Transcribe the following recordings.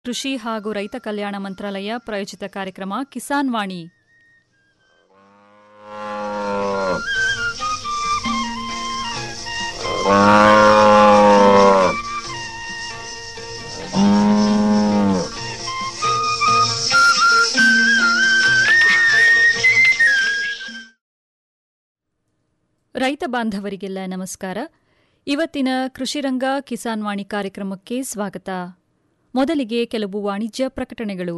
ಕೃಷಿ ಹಾಗೂ ರೈತ ಕಲ್ಯಾಣ ಮಂತ್ರಾಲಯ ಪ್ರಾಯೋಜಿತ ಕಾರ್ಯಕ್ರಮ ಕಿಸಾನ್ ವಾಣಿ ರೈತ ಬಾಂಧವರಿಗೆಲ್ಲ ನಮಸ್ಕಾರ ಇವತ್ತಿನ ಕೃಷಿರಂಗ ಕಿಸಾನ್ ವಾಣಿ ಕಾರ್ಯಕ್ರಮಕ್ಕೆ ಸ್ವಾಗತ ಮೊದಲಿಗೆ ಕೆಲವು ವಾಣಿಜ್ಯ ಪ್ರಕಟಣೆಗಳು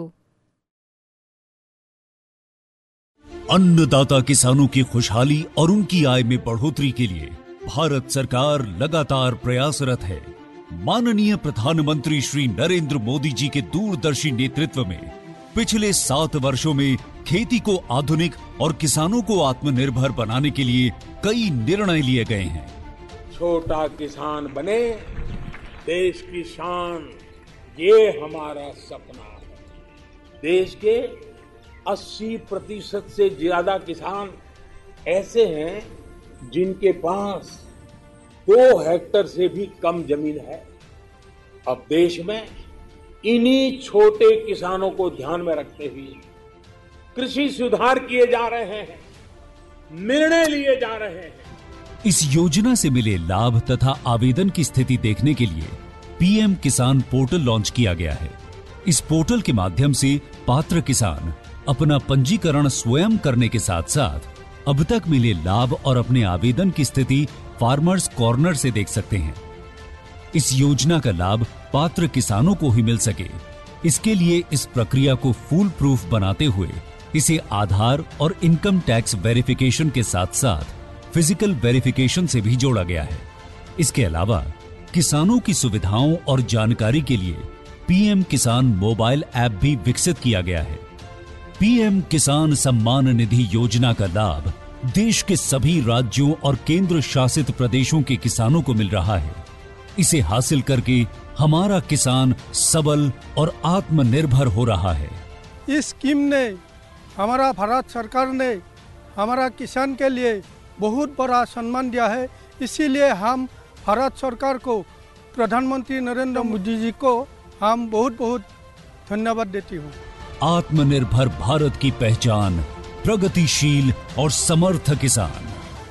अन्नदाता किसानों की खुशहाली और उनकी आय में बढ़ोतरी के लिए भारत सरकार लगातार प्रयासरत है माननीय प्रधानमंत्री श्री नरेंद्र मोदी जी के दूरदर्शी नेतृत्व में पिछले सात वर्षों में खेती को आधुनिक और किसानों को आत्मनिर्भर बनाने के लिए कई निर्णय लिए गए हैं छोटा किसान बने देश की शान ये हमारा सपना है देश के 80 प्रतिशत से ज्यादा किसान ऐसे हैं जिनके पास दो हेक्टर से भी कम जमीन है अब देश में इन्हीं छोटे किसानों को ध्यान में रखते हुए कृषि सुधार किए जा रहे हैं निर्णय लिए जा रहे हैं इस योजना से मिले लाभ तथा आवेदन की स्थिति देखने के लिए पीएम किसान पोर्टल लॉन्च किया गया है इस पोर्टल के माध्यम से पात्र किसान अपना पंजीकरण स्वयं करने के साथ साथ अब तक मिले लाभ और अपने आवेदन की स्थिति फार्मर्स कॉर्नर से देख सकते हैं इस योजना का लाभ पात्र किसानों को ही मिल सके इसके लिए इस प्रक्रिया को फूल प्रूफ बनाते हुए इसे आधार और इनकम टैक्स वेरिफिकेशन के साथ साथ फिजिकल वेरिफिकेशन से भी जोड़ा गया है इसके अलावा किसानों की सुविधाओं और जानकारी के लिए पीएम किसान मोबाइल ऐप भी विकसित किया गया है पीएम किसान सम्मान निधि योजना का लाभ देश के सभी राज्यों और केंद्र शासित प्रदेशों के किसानों को मिल रहा है इसे हासिल करके हमारा किसान सबल और आत्मनिर्भर हो रहा है इस स्कीम ने हमारा भारत सरकार ने हमारा किसान के लिए बहुत बड़ा सम्मान दिया है इसीलिए हम भारत सरकार को प्रधानमंत्री नरेंद्र मोदी जी को हम बहुत बहुत धन्यवाद देती हूँ आत्मनिर्भर भारत की पहचान प्रगतिशील और समर्थ किसान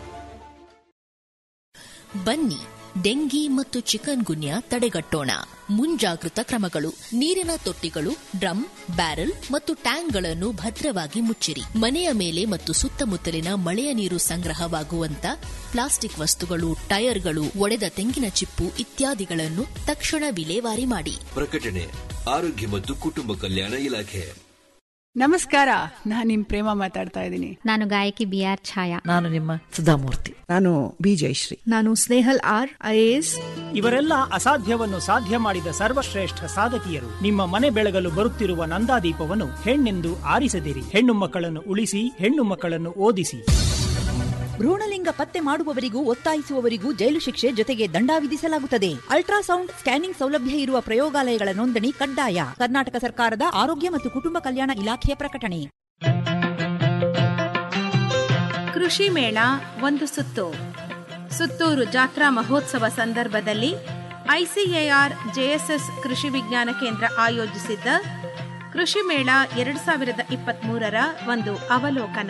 ಬನ್ನಿ ಡೆಂಗಿ ಮತ್ತು ಚಿಕನ್ ಗುನ್ಯಾ ತಡೆಗಟ್ಟೋಣ ಮುಂಜಾಗೃತ ಕ್ರಮಗಳು ನೀರಿನ ತೊಟ್ಟಿಗಳು ಡ್ರಮ್ ಬ್ಯಾರೆಲ್ ಮತ್ತು ಟ್ಯಾಂಕ್ಗಳನ್ನು ಭದ್ರವಾಗಿ ಮುಚ್ಚಿರಿ ಮನೆಯ ಮೇಲೆ ಮತ್ತು ಸುತ್ತಮುತ್ತಲಿನ ಮಳೆಯ ನೀರು ಸಂಗ್ರಹವಾಗುವಂತ ಪ್ಲಾಸ್ಟಿಕ್ ವಸ್ತುಗಳು ಟೈರ್ಗಳು ಒಡೆದ ತೆಂಗಿನ ಚಿಪ್ಪು ಇತ್ಯಾದಿಗಳನ್ನು ತಕ್ಷಣ ವಿಲೇವಾರಿ ಮಾಡಿ ಪ್ರಕಟಣೆ ಆರೋಗ್ಯ ಮತ್ತು ಕುಟುಂಬ ಕಲ್ಯಾಣ ಇಲಾಖೆ ನಮಸ್ಕಾರ ನಾನು ನಿಮ್ ಪ್ರೇಮ ಮಾತಾಡ್ತಾ ಇದ್ದೀನಿ ನಾನು ಗಾಯಕಿ ಬಿ ಆರ್ ಛಾಯಾ ನಾನು ನಿಮ್ಮ ಸುಧಾಮೂರ್ತಿ ನಾನು ಬಿ ಜಯಶ್ರೀ ನಾನು ಸ್ನೇಹಲ್ ಆರ್ ಐಎಎಸ್ ಇವರೆಲ್ಲ ಅಸಾಧ್ಯವನ್ನು ಸಾಧ್ಯ ಮಾಡಿದ ಸರ್ವಶ್ರೇಷ್ಠ ಸಾಧಕಿಯರು ನಿಮ್ಮ ಮನೆ ಬೆಳಗಲು ಬರುತ್ತಿರುವ ನಂದಾದೀಪವನ್ನು ಹೆಣ್ಣೆಂದು ಆರಿಸದಿರಿ ಹೆಣ್ಣು ಮಕ್ಕಳನ್ನು ಉಳಿಸಿ ಹೆಣ್ಣು ಮಕ್ಕಳನ್ನು ಓದಿಸಿ ಭ್ರೂಣಲಿಂಗ ಪತ್ತೆ ಮಾಡುವವರಿಗೂ ಒತ್ತಾಯಿಸುವವರಿಗೂ ಜೈಲು ಶಿಕ್ಷೆ ಜೊತೆಗೆ ದಂಡ ವಿಧಿಸಲಾಗುತ್ತದೆ ಅಲ್ಟ್ರಾಸೌಂಡ್ ಸ್ಕ್ಯಾನಿಂಗ್ ಸೌಲಭ್ಯ ಇರುವ ಪ್ರಯೋಗಾಲಯಗಳ ನೋಂದಣಿ ಕಡ್ಡಾಯ ಕರ್ನಾಟಕ ಸರ್ಕಾರದ ಆರೋಗ್ಯ ಮತ್ತು ಕುಟುಂಬ ಕಲ್ಯಾಣ ಇಲಾಖೆಯ ಪ್ರಕಟಣೆ ಕೃಷಿ ಮೇಳ ಒಂದು ಸುತ್ತು ಸುತ್ತೂರು ಜಾತ್ರಾ ಮಹೋತ್ಸವ ಸಂದರ್ಭದಲ್ಲಿ ಐಸಿಎಆರ್ ಜೆಎಸ್ಎಸ್ ಕೃಷಿ ವಿಜ್ಞಾನ ಕೇಂದ್ರ ಆಯೋಜಿಸಿದ್ದ ಕೃಷಿ ಮೇಳ ಎರಡು ಸಾವಿರದ ಇಪ್ಪತ್ಮೂರರ ಒಂದು ಅವಲೋಕನ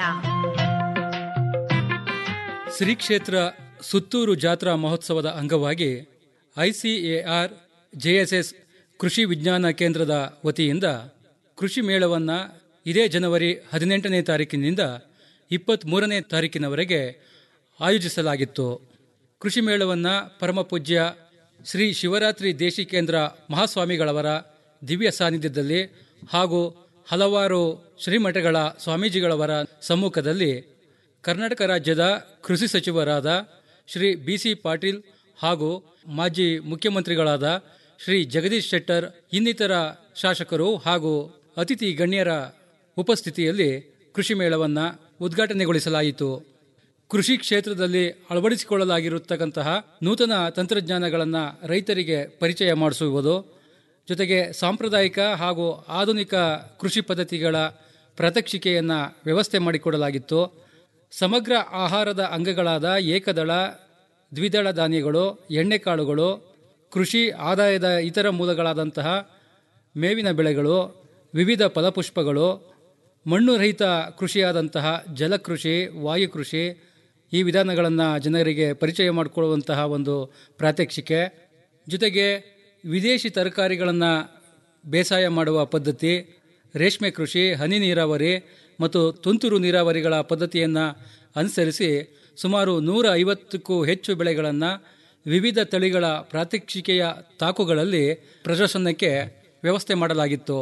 ಶ್ರೀ ಕ್ಷೇತ್ರ ಸುತ್ತೂರು ಜಾತ್ರಾ ಮಹೋತ್ಸವದ ಅಂಗವಾಗಿ ಐಸಿಎಆರ್ ಜೆಎಸ್ಎಸ್ ಕೃಷಿ ವಿಜ್ಞಾನ ಕೇಂದ್ರದ ವತಿಯಿಂದ ಕೃಷಿ ಮೇಳವನ್ನು ಇದೇ ಜನವರಿ ಹದಿನೆಂಟನೇ ತಾರೀಕಿನಿಂದ ಇಪ್ಪತ್ತ್ಮೂರನೇ ತಾರೀಕಿನವರೆಗೆ ಆಯೋಜಿಸಲಾಗಿತ್ತು ಕೃಷಿ ಮೇಳವನ್ನು ಪರಮಪೂಜ್ಯ ಶ್ರೀ ಶಿವರಾತ್ರಿ ದೇಶಿಕೇಂದ್ರ ಮಹಾಸ್ವಾಮಿಗಳವರ ದಿವ್ಯ ಸಾನ್ನಿಧ್ಯದಲ್ಲಿ ಹಾಗೂ ಹಲವಾರು ಶ್ರೀಮಠಗಳ ಸ್ವಾಮೀಜಿಗಳವರ ಸಮ್ಮುಖದಲ್ಲಿ ಕರ್ನಾಟಕ ರಾಜ್ಯದ ಕೃಷಿ ಸಚಿವರಾದ ಶ್ರೀ ಬಿ ಸಿ ಪಾಟೀಲ್ ಹಾಗೂ ಮಾಜಿ ಮುಖ್ಯಮಂತ್ರಿಗಳಾದ ಶ್ರೀ ಜಗದೀಶ್ ಶೆಟ್ಟರ್ ಇನ್ನಿತರ ಶಾಸಕರು ಹಾಗೂ ಅತಿಥಿ ಗಣ್ಯರ ಉಪಸ್ಥಿತಿಯಲ್ಲಿ ಕೃಷಿ ಮೇಳವನ್ನು ಉದ್ಘಾಟನೆಗೊಳಿಸಲಾಯಿತು ಕೃಷಿ ಕ್ಷೇತ್ರದಲ್ಲಿ ಅಳವಡಿಸಿಕೊಳ್ಳಲಾಗಿರತಕ್ಕಂತಹ ನೂತನ ತಂತ್ರಜ್ಞಾನಗಳನ್ನು ರೈತರಿಗೆ ಪರಿಚಯ ಮಾಡಿಸುವುದು ಜೊತೆಗೆ ಸಾಂಪ್ರದಾಯಿಕ ಹಾಗೂ ಆಧುನಿಕ ಕೃಷಿ ಪದ್ಧತಿಗಳ ಪ್ರಾತ್ಯಕ್ಷಿಕೆಯನ್ನು ವ್ಯವಸ್ಥೆ ಮಾಡಿಕೊಡಲಾಗಿತ್ತು ಸಮಗ್ರ ಆಹಾರದ ಅಂಗಗಳಾದ ಏಕದಳ ದ್ವಿದಳ ಧಾನ್ಯಗಳು ಎಣ್ಣೆಕಾಳುಗಳು ಕೃಷಿ ಆದಾಯದ ಇತರ ಮೂಲಗಳಾದಂತಹ ಮೇವಿನ ಬೆಳೆಗಳು ವಿವಿಧ ಫಲಪುಷ್ಪಗಳು ಮಣ್ಣು ರಹಿತ ಕೃಷಿಯಾದಂತಹ ಜಲಕೃಷಿ ವಾಯುಕೃಷಿ ಈ ವಿಧಾನಗಳನ್ನು ಜನರಿಗೆ ಪರಿಚಯ ಮಾಡಿಕೊಳ್ಳುವಂತಹ ಒಂದು ಪ್ರಾತ್ಯಕ್ಷಿಕೆ ಜೊತೆಗೆ ವಿದೇಶಿ ತರಕಾರಿಗಳನ್ನು ಬೇಸಾಯ ಮಾಡುವ ಪದ್ಧತಿ ರೇಷ್ಮೆ ಕೃಷಿ ಹನಿ ನೀರಾವರಿ ಮತ್ತು ತುಂತುರು ನೀರಾವರಿಗಳ ಪದ್ಧತಿಯನ್ನು ಅನುಸರಿಸಿ ಸುಮಾರು ನೂರ ಐವತ್ತಕ್ಕೂ ಹೆಚ್ಚು ಬೆಳೆಗಳನ್ನು ವಿವಿಧ ತಳಿಗಳ ಪ್ರಾತ್ಯಕ್ಷಿಕೆಯ ತಾಕುಗಳಲ್ಲಿ ಪ್ರದರ್ಶನಕ್ಕೆ ವ್ಯವಸ್ಥೆ ಮಾಡಲಾಗಿತ್ತು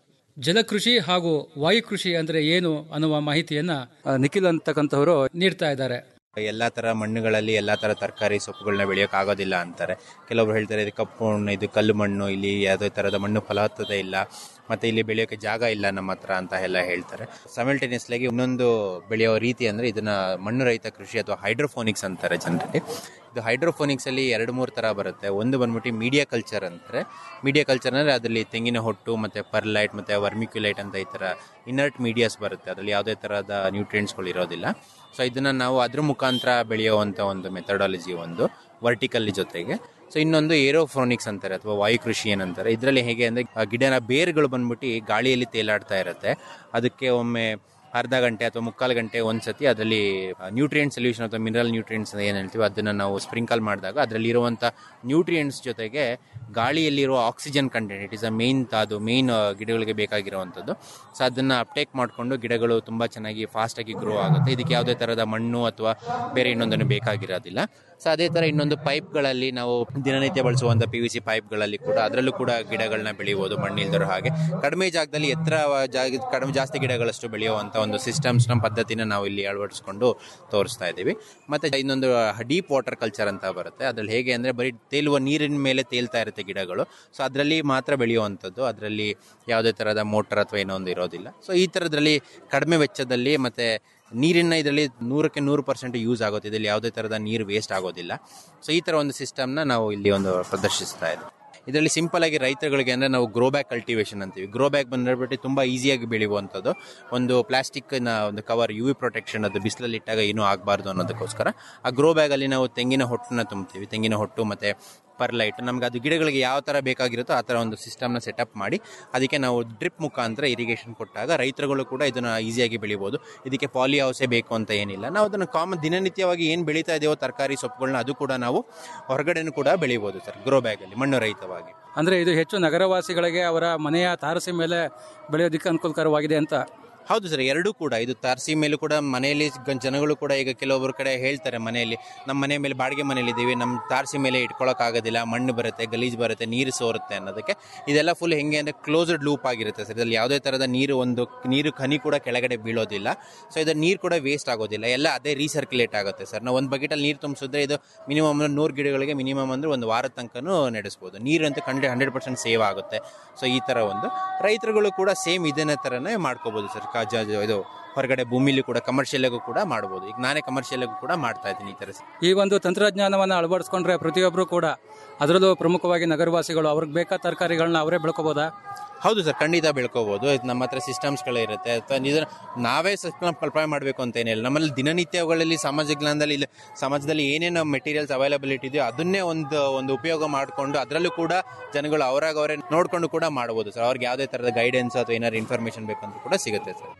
ಜಲಕೃಷಿ ಹಾಗೂ ವಾಯುಕೃಷಿ ಅಂದರೆ ಏನು ಅನ್ನುವ ಮಾಹಿತಿಯನ್ನು ನಿಖಿಲ್ ಅಂತಕ್ಕಂಥವರು ನೀಡ್ತಾ ಇದ್ದಾರೆ ಎಲ್ಲಾ ತರ ಮಣ್ಣುಗಳಲ್ಲಿ ಎಲ್ಲಾ ತರ ತರಕಾರಿ ಸೊಪ್ಪುಗಳನ್ನ ಬೆಳೆಯೋಕೆ ಆಗೋದಿಲ್ಲ ಅಂತಾರೆ ಕೆಲವರು ಹೇಳ್ತಾರೆ ಇದು ಕಪ್ಪು ಮಣ್ಣು ಇದು ಕಲ್ಲು ಮಣ್ಣು ಇಲ್ಲಿ ಯಾವುದೇ ತರದ ಮಣ್ಣು ಫಲವತ್ತತೆ ಇಲ್ಲ ಮತ್ತೆ ಇಲ್ಲಿ ಬೆಳೆಯೋಕೆ ಜಾಗ ಇಲ್ಲ ನಮ್ಮ ಹತ್ರ ಅಂತ ಎಲ್ಲ ಹೇಳ್ತಾರೆ ಸಮಲ್ಟೇನಿಯಸ್ಲಿ ಇನ್ನೊಂದು ಬೆಳೆಯೋ ರೀತಿ ಅಂದ್ರೆ ಇದನ್ನ ಮಣ್ಣು ರಹಿತ ಕೃಷಿ ಅಥವಾ ಹೈಡ್ರೋಫೋನಿಕ್ಸ್ ಅಂತಾರೆ ಜನರಲ್ಲಿ ಇದು ಹೈಡ್ರೋಫೋನಿಕ್ಸ್ ಅಲ್ಲಿ ಎರಡು ಮೂರು ತರ ಬರುತ್ತೆ ಒಂದು ಬಂದ್ಬಿಟ್ಟು ಮೀಡಿಯಾ ಕಲ್ಚರ್ ಅಂತಾರೆ ಮೀಡಿಯಾ ಕಲ್ಚರ್ ಅಂದ್ರೆ ಅದರಲ್ಲಿ ತೆಂಗಿನ ಹೊಟ್ಟು ಮತ್ತೆ ಪರ್ಲೈಟ್ ಮತ್ತೆ ವರ್ಮಿಕ್ಯುಲೈಟ್ ಅಂತ ಈ ತರ ಇನರ್ಟ್ ಮೀಡಿಯಾಸ್ ಬರುತ್ತೆ ಅದರಲ್ಲಿ ಯಾವುದೇ ತರಹದ ನ್ಯೂಟ್ರಿಯೆಂಟ್ಸ್ಗಳು ಇರೋದಿಲ್ಲ ಸೊ ಇದನ್ನ ನಾವು ಅದ್ರ ಮುಖಾಂತರ ಬೆಳೆಯುವಂತ ಒಂದು ಮೆಥಡಾಲಜಿ ಒಂದು ವರ್ಟಿಕಲ್ ಜೊತೆಗೆ ಸೊ ಇನ್ನೊಂದು ಏರೋಫೋನಿಕ್ಸ್ ಅಂತಾರೆ ಅಥವಾ ವಾಯುಕೃಷಿ ಏನಂತಾರೆ ಇದರಲ್ಲಿ ಹೇಗೆ ಅಂದ್ರೆ ಆ ಗಿಡನ ಬೇರುಗಳು ಬಂದ್ಬಿಟ್ಟು ಗಾಳಿಯಲ್ಲಿ ತೇಲಾಡ್ತಾ ಇರುತ್ತೆ ಅದಕ್ಕೆ ಒಮ್ಮೆ ಅರ್ಧ ಗಂಟೆ ಅಥವಾ ಮುಕ್ಕಾಲು ಗಂಟೆ ಒಂದ್ಸತಿ ಅದರಲ್ಲಿ ನ್ಯೂಟ್ರಿಯೆಂಟ್ ಸೊಲ್ಯೂಷನ್ ಅಥವಾ ಮಿನರಲ್ ನ್ಯೂಟ್ರಿಯೆಂಟ್ಸ್ ಏನು ಹೇಳ್ತೀವಿ ಅದನ್ನು ನಾವು ಸ್ಪ್ರಿಂಕಲ್ ಮಾಡಿದಾಗ ಅದರಲ್ಲಿ ಇರುವಂಥ ನ್ಯೂಟ್ರಿಯೆಂಟ್ಸ್ ಜೊತೆಗೆ ಗಾಳಿಯಲ್ಲಿರುವ oxygen content it is a main ಅದು ಮೇನ್ ಗಿಡಗಳಿಗೆ ಬೇಕಾಗಿರುವಂಥದ್ದು ಸೊ ಅದನ್ನು ಅಪ್ಟೇಕ್ ಮಾಡಿಕೊಂಡು ಗಿಡಗಳು ತುಂಬ ಚೆನ್ನಾಗಿ ಫಾಸ್ಟಾಗಿ ಗ್ರೋ ಆಗುತ್ತೆ ಇದಕ್ಕೆ ಯಾವುದೇ ಥರದ ಮಣ್ಣು ಅಥವಾ ಬೇರೆ ಇನ್ನೊಂದನ್ನು ಬೇಕಾಗಿರೋದಿಲ್ಲ ಸೊ ಅದೇ ಥರ ಇನ್ನೊಂದು ಪೈಪ್ಗಳಲ್ಲಿ ನಾವು ದಿನನಿತ್ಯ ಬಳಸುವಂಥ ಪಿ ವಿ ಸಿ ಪೈಪ್ಗಳಲ್ಲಿ ಕೂಡ ಅದರಲ್ಲೂ ಕೂಡ ಗಿಡಗಳನ್ನ ಬೆಳೆಯುವುದು ಮಣ್ಣಿಲ್ದಿರೋ ಹಾಗೆ ಕಡಿಮೆ ಜಾಗದಲ್ಲಿ ಎತ್ತರ ಜಾಗ ಕಡಿಮೆ ಜಾಸ್ತಿ ಗಿಡಗಳಷ್ಟು ಬೆಳೆಯುವಂಥ ಒಂದು ಸಿಸ್ಟಮ್ಸ್ನ ಪದ್ಧತಿನ ನಾವು ಇಲ್ಲಿ ಅಳವಡಿಸ್ಕೊಂಡು ತೋರಿಸ್ತಾ ಇದ್ದೀವಿ ಮತ್ತೆ ಇನ್ನೊಂದು ಡೀಪ್ ವಾಟರ್ ಕಲ್ಚರ್ ಅಂತ ಬರುತ್ತೆ ಅದ್ರಲ್ಲಿ ಹೇಗೆ ಅಂದರೆ ಬರೀ ತೇಲುವ ನೀರಿನ ಮೇಲೆ ತೇಲ್ತಾ ಇರುತ್ತೆ ಗಿಡಗಳು ಸೊ ಅದರಲ್ಲಿ ಮಾತ್ರ ಬೆಳೆಯುವಂಥದ್ದು ಅದರಲ್ಲಿ ಯಾವುದೇ ಥರದ ಮೋಟರ್ ಅಥವಾ ಏನೋ ಒಂದು ಇರೋದಿಲ್ಲ ಸೊ ಈ ಥರದ್ರಲ್ಲಿ ಕಡಿಮೆ ವೆಚ್ಚದಲ್ಲಿ ಮತ್ತೆ ನೀರಿನ ಇದರಲ್ಲಿ ನೂರಕ್ಕೆ ನೂರು ಪರ್ಸೆಂಟ್ ಯೂಸ್ ಆಗುತ್ತೆ ಇದರಲ್ಲಿ ಯಾವುದೇ ಥರದ ನೀರು ವೇಸ್ಟ್ ಆಗೋದಿಲ್ಲ ಸೊ ಈ ಥರ ಒಂದು ಸಿಸ್ಟಮ್ನ ನಾವು ಇಲ್ಲಿ ಒಂದು ಪ್ರದರ್ಶಿಸ್ತಾ ಇದ್ದೀವಿ ಇದರಲ್ಲಿ ಸಿಂಪಲ್ ಆಗಿ ರೈತರುಗಳಿಗೆ ಅಂದ್ರೆ ನಾವು ಗ್ರೋ ಬ್ಯಾಗ್ ಕಲ್ಟಿವೇಶನ್ ಅಂತೀವಿ ಗ್ರೋ ಬ್ಯಾಗ್ ಬಂದ್ಬಿಟ್ಟು ತುಂಬಾ ಈಸಿಯಾಗಿ ಬೆಳೆಯುವಂಥದ್ದು ಒಂದು ಪ್ಲಾಸ್ಟಿಕ್ ನ ಒಂದು ಕವರ್ ಯು ವಿ ಪ್ರೊಟೆಕ್ಷನ್ ಅದು ಬಿಸಿಲಲ್ಲಿ ಇಟ್ಟಾಗ ಏನೂ ಆಗಬಾರ್ದು ಅನ್ನೋದಕ್ಕೋಸ್ಕರ ಆ ಗ್ರೋ ಬ್ಯಾಗ್ ಅಲ್ಲಿ ನಾವು ತೆಂಗಿನ ಹೊಟ್ಟನ್ನ ತುಂಬ್ತೀವಿ ತೆಂಗಿನ ಹೊಟ್ಟು ಮತ್ತೆ ಪರ್ಲೈಟ್ ನಮ್ಗೆ ಅದು ಗಿಡಗಳಿಗೆ ಯಾವ ಥರ ಬೇಕಾಗಿರುತ್ತೋ ಆ ಥರ ಒಂದು ಸಿಸ್ಟಮ್ನ ಸೆಟಪ್ ಮಾಡಿ ಅದಕ್ಕೆ ನಾವು ಡ್ರಿಪ್ ಮುಖಾಂತರ ಇರಿಗೇಷನ್ ಕೊಟ್ಟಾಗ ರೈತರುಗಳು ಕೂಡ ಇದನ್ನು ಈಸಿಯಾಗಿ ಬೆಳಿಬೋದು ಇದಕ್ಕೆ ಪಾಲಿ ಹೌಸೇ ಬೇಕು ಅಂತ ಏನಿಲ್ಲ ನಾವು ಅದನ್ನು ಕಾಮನ್ ದಿನನಿತ್ಯವಾಗಿ ಏನು ಬೆಳೀತಾ ಇದೆಯೋ ತರಕಾರಿ ಸೊಪ್ಪುಗಳನ್ನ ಅದು ಕೂಡ ನಾವು ಹೊರಗಡೆನೂ ಕೂಡ ಬೆಳಿಬೋದು ಸರ್ ಗ್ರೋ ಬ್ಯಾಗಲ್ಲಿ ಮಣ್ಣು ರಹಿತವಾಗಿ ಅಂದರೆ ಇದು ಹೆಚ್ಚು ನಗರವಾಸಿಗಳಿಗೆ ಅವರ ಮನೆಯ ತಾರಸಿ ಮೇಲೆ ಬೆಳೆಯೋದಕ್ಕೆ ಅನುಕೂಲಕರವಾಗಿದೆ ಅಂತ ಹೌದು ಸರ್ ಎರಡೂ ಕೂಡ ಇದು ತಾರಸಿ ಮೇಲೂ ಕೂಡ ಮನೆಯಲ್ಲಿ ಗ- ಜನಗಳು ಕೂಡ ಈಗ ಕೆಲವೊಬ್ಬರು ಕಡೆ ಹೇಳ್ತಾರೆ ಮನೆಯಲ್ಲಿ ನಮ್ಮ ಮನೆ ಮೇಲೆ ಬಾಡಿಗೆ ಮನೇಲಿ ಇದ್ದೀವಿ ನಮ್ಮ ತಾರಸಿ ಮೇಲೆ ಇಟ್ಕೊಳಕ್ ಆಗೋದಿಲ್ಲ ಮಣ್ಣು ಬರುತ್ತೆ ಗಲೀಜ್ ಬರುತ್ತೆ ನೀರು ಸೋರುತ್ತೆ ಅನ್ನೋದಕ್ಕೆ ಇದೆಲ್ಲ ಫುಲ್ ಹೆಂಗೆ ಅಂದ್ರೆ ಕ್ಲೋಸ್ಡ್ ಲೂಪ್ ಆಗಿರುತ್ತೆ ಸರ್ ಇದರಲ್ಲಿ ಯಾವುದೇ ತರಹದ ನೀರು ಒಂದು ನೀರು ಹನಿ ಕೂಡ ಕೆಳಗಡೆ ಬೀಳೋದಿಲ್ಲ ಸೊ ಇದ್ರ ನೀರು ಕೂಡ ವೇಸ್ಟ್ ಆಗೋದಿಲ್ಲ ಎಲ್ಲ ಅದೇ ರೀಸರ್ಕ್ಯುಲೇಟ್ ಆಗುತ್ತೆ ಸರ್ ನಾವು ಒಂದು ಬಕೆಟಲ್ಲಿ ನೀರು ತುಂಬಿಸಿದ್ರೆ ಇದು ಮಿನಿಮಮ್ ನೂರು ಗಿಡಗಳಿಗೆ ಮಿನಿಮಮ್ ಅಂದ್ರೆ ಒಂದು ವಾರದ ತನಕನೂ ನಡೆಸ್ಬೋದು ನೀರು ಅಂತ ಕಂಡ್ರೆ ಹಂಡ್ರೆಡ್ ಪರ್ಸೆಂಟ್ ಸೇವ್ ಆಗುತ್ತೆ ಸೊ ಈ ಥರ ಒಂದು ರೈತರುಗಳು ಕೂಡ ಸೇಮ್ ಇದನ್ನ ಥರನೇ ಮಾಡ್ಕೋಬೋದು ಸರ್ ಕಾ- ಜ- ಜ- ಇದು ಹೊರಗಡೆ ಭೂಮಿಲಿ ಕೂಡ ಕಮರ್ಷಿಯಲ್ಗೂ ಕೂಡ ಮಾಡ್ಬೋದು ಈಗ ನಾನೇ ಕಮರ್ಷಿಯಲ್ಗೂ ಕೂಡ ಮಾಡ್ತಾ ಇದ್ದೀನಿ ಈ ಥರ ಈ ಒಂದು ತಂತ್ರಜ್ಞಾನವನ್ನು ಅಳವಡಿಸ್ಕೊಂಡ್ರೆ ಪ್ರತಿಯೊಬ್ಬರು ಕೂಡ ಅದರಲ್ಲೂ ಪ್ರಮುಖವಾಗಿ ನಗರವಾಸಿಗಳು ಅವ್ರಿಗೆ ಬೇಕಾದ ತರಕಾರಿಗಳನ್ನ ಅವರೇ ಬೆಳ್ಕೋಬೋದಾ ಹೌದು ಸರ್ ಖಂಡಿತ ಬೆಳ್ಕೋಬಹುದು ಇದು ನಮ್ಮ ಹತ್ರ ಸಿಸ್ಟಮ್ಸ್ಗಳು ಇರುತ್ತೆ ಅಥವಾ ಇದನ್ನ ನಾವೇ ಕಲ್ಪನೆ ಮಾಡಬೇಕು ಅಂತ ಏನಿಲ್ಲ ನಮ್ಮಲ್ಲಿ ದಿನನಿತ್ಯಗಳಲ್ಲಿ ಸಮಾಜ ಜ್ಞಾನದಲ್ಲಿ ಇಲ್ಲಿ ಸಮಾಜದಲ್ಲಿ ಏನೇನು ಮೆಟೀರಿಯಲ್ಸ್ ಅವೈಲಬಿಲಿಟಿ ಇದೆಯೋ ಅದನ್ನೇ ಒಂದು ಒಂದು ಉಪಯೋಗ ಮಾಡಿಕೊಂಡು ಅದರಲ್ಲೂ ಕೂಡ ಜನಗಳು ಅವರಾಗ ಅವರೇ ನೋಡ್ಕೊಂಡು ಕೂಡ ಮಾಡ್ಬೋದು ಸರ್ ಅವ್ರಿಗೆ ಯಾವುದೇ ಥರದ ಗೈಡೆನ್ಸ್ ಅಥವಾ ಏನಾದ್ರು ಇನ್ಫಾರ್ಮೇಶನ್ ಬೇಕಂತ ಕೂಡ ಸಿಗುತ್ತೆ ಸರ್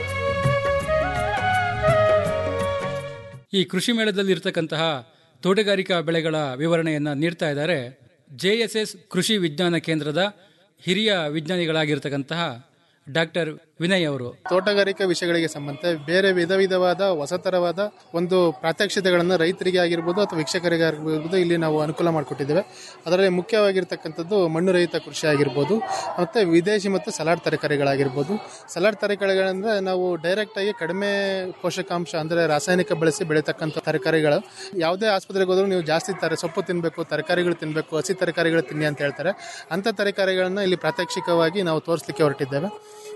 ಈ ಕೃಷಿ ಮೇಳದಲ್ಲಿ ಇರತಕ್ಕಂತಹ ತೋಟಗಾರಿಕಾ ಬೆಳೆಗಳ ವಿವರಣೆಯನ್ನು ನೀಡ್ತಾ ಇದ್ದಾರೆ ಜೆಎಸ್ಎಸ್ ಕೃಷಿ ವಿಜ್ಞಾನ ಕೇಂದ್ರದ ಹಿರಿಯ ವಿಜ್ಞಾನಿಗಳಾಗಿರ್ತಕ್ಕಂತಹ ಡಾಕ್ಟರ್ ವಿನಯ್ ಅವರು ತೋಟಗಾರಿಕಾ ವಿಷಯಗಳಿಗೆ ಸಂಬಂಧ ಬೇರೆ ವಿಧ ವಿಧವಾದ ಹೊಸತರವಾದ ಒಂದು ಪ್ರಾತ್ಯಕ್ಷಿತೆಗಳನ್ನು ರೈತರಿಗೆ ಆಗಿರ್ಬೋದು ಅಥವಾ ವೀಕ್ಷಕರಿಗೆ ಆಗಿರ್ಬೋದು ಇಲ್ಲಿ ನಾವು ಅನುಕೂಲ ಮಾಡಿಕೊಟ್ಟಿದ್ದೇವೆ ಅದರಲ್ಲಿ ಮುಖ್ಯವಾಗಿರ್ತಕ್ಕಂಥದ್ದು ಮಣ್ಣು ರಹಿತ ಕೃಷಿ ಆಗಿರ್ಬೋದು ಮತ್ತು ವಿದೇಶಿ ಮತ್ತು ಸಲಾಡ್ ತರಕಾರಿಗಳಾಗಿರ್ಬೋದು ಸಲಾಡ್ ತರಕಾರಿಗಳಂದ್ರೆ ನಾವು ಡೈರೆಕ್ಟ್ ಆಗಿ ಕಡಿಮೆ ಪೋಷಕಾಂಶ ಅಂದರೆ ರಾಸಾಯನಿಕ ಬಳಸಿ ಬೆಳೀತಕ್ಕಂಥ ತರಕಾರಿಗಳು ಯಾವುದೇ ಆಸ್ಪತ್ರೆಗೆ ಹೋದ್ರೂ ನೀವು ಜಾಸ್ತಿ ತರ ಸೊಪ್ಪು ತಿನ್ನಬೇಕು ತರಕಾರಿಗಳು ತಿನ್ನಬೇಕು ಹಸಿ ತರಕಾರಿಗಳು ತಿನ್ನಿ ಅಂತ ಹೇಳ್ತಾರೆ ಅಂಥ ತರಕಾರಿಗಳನ್ನ ಇಲ್ಲಿ ಪ್ರಾತ್ಯಕ್ಷಿಕವಾಗಿ ನಾವು ತೋರಿಸಲಿಕ್ಕೆ ಹೊರಟಿದ್ದೇವೆ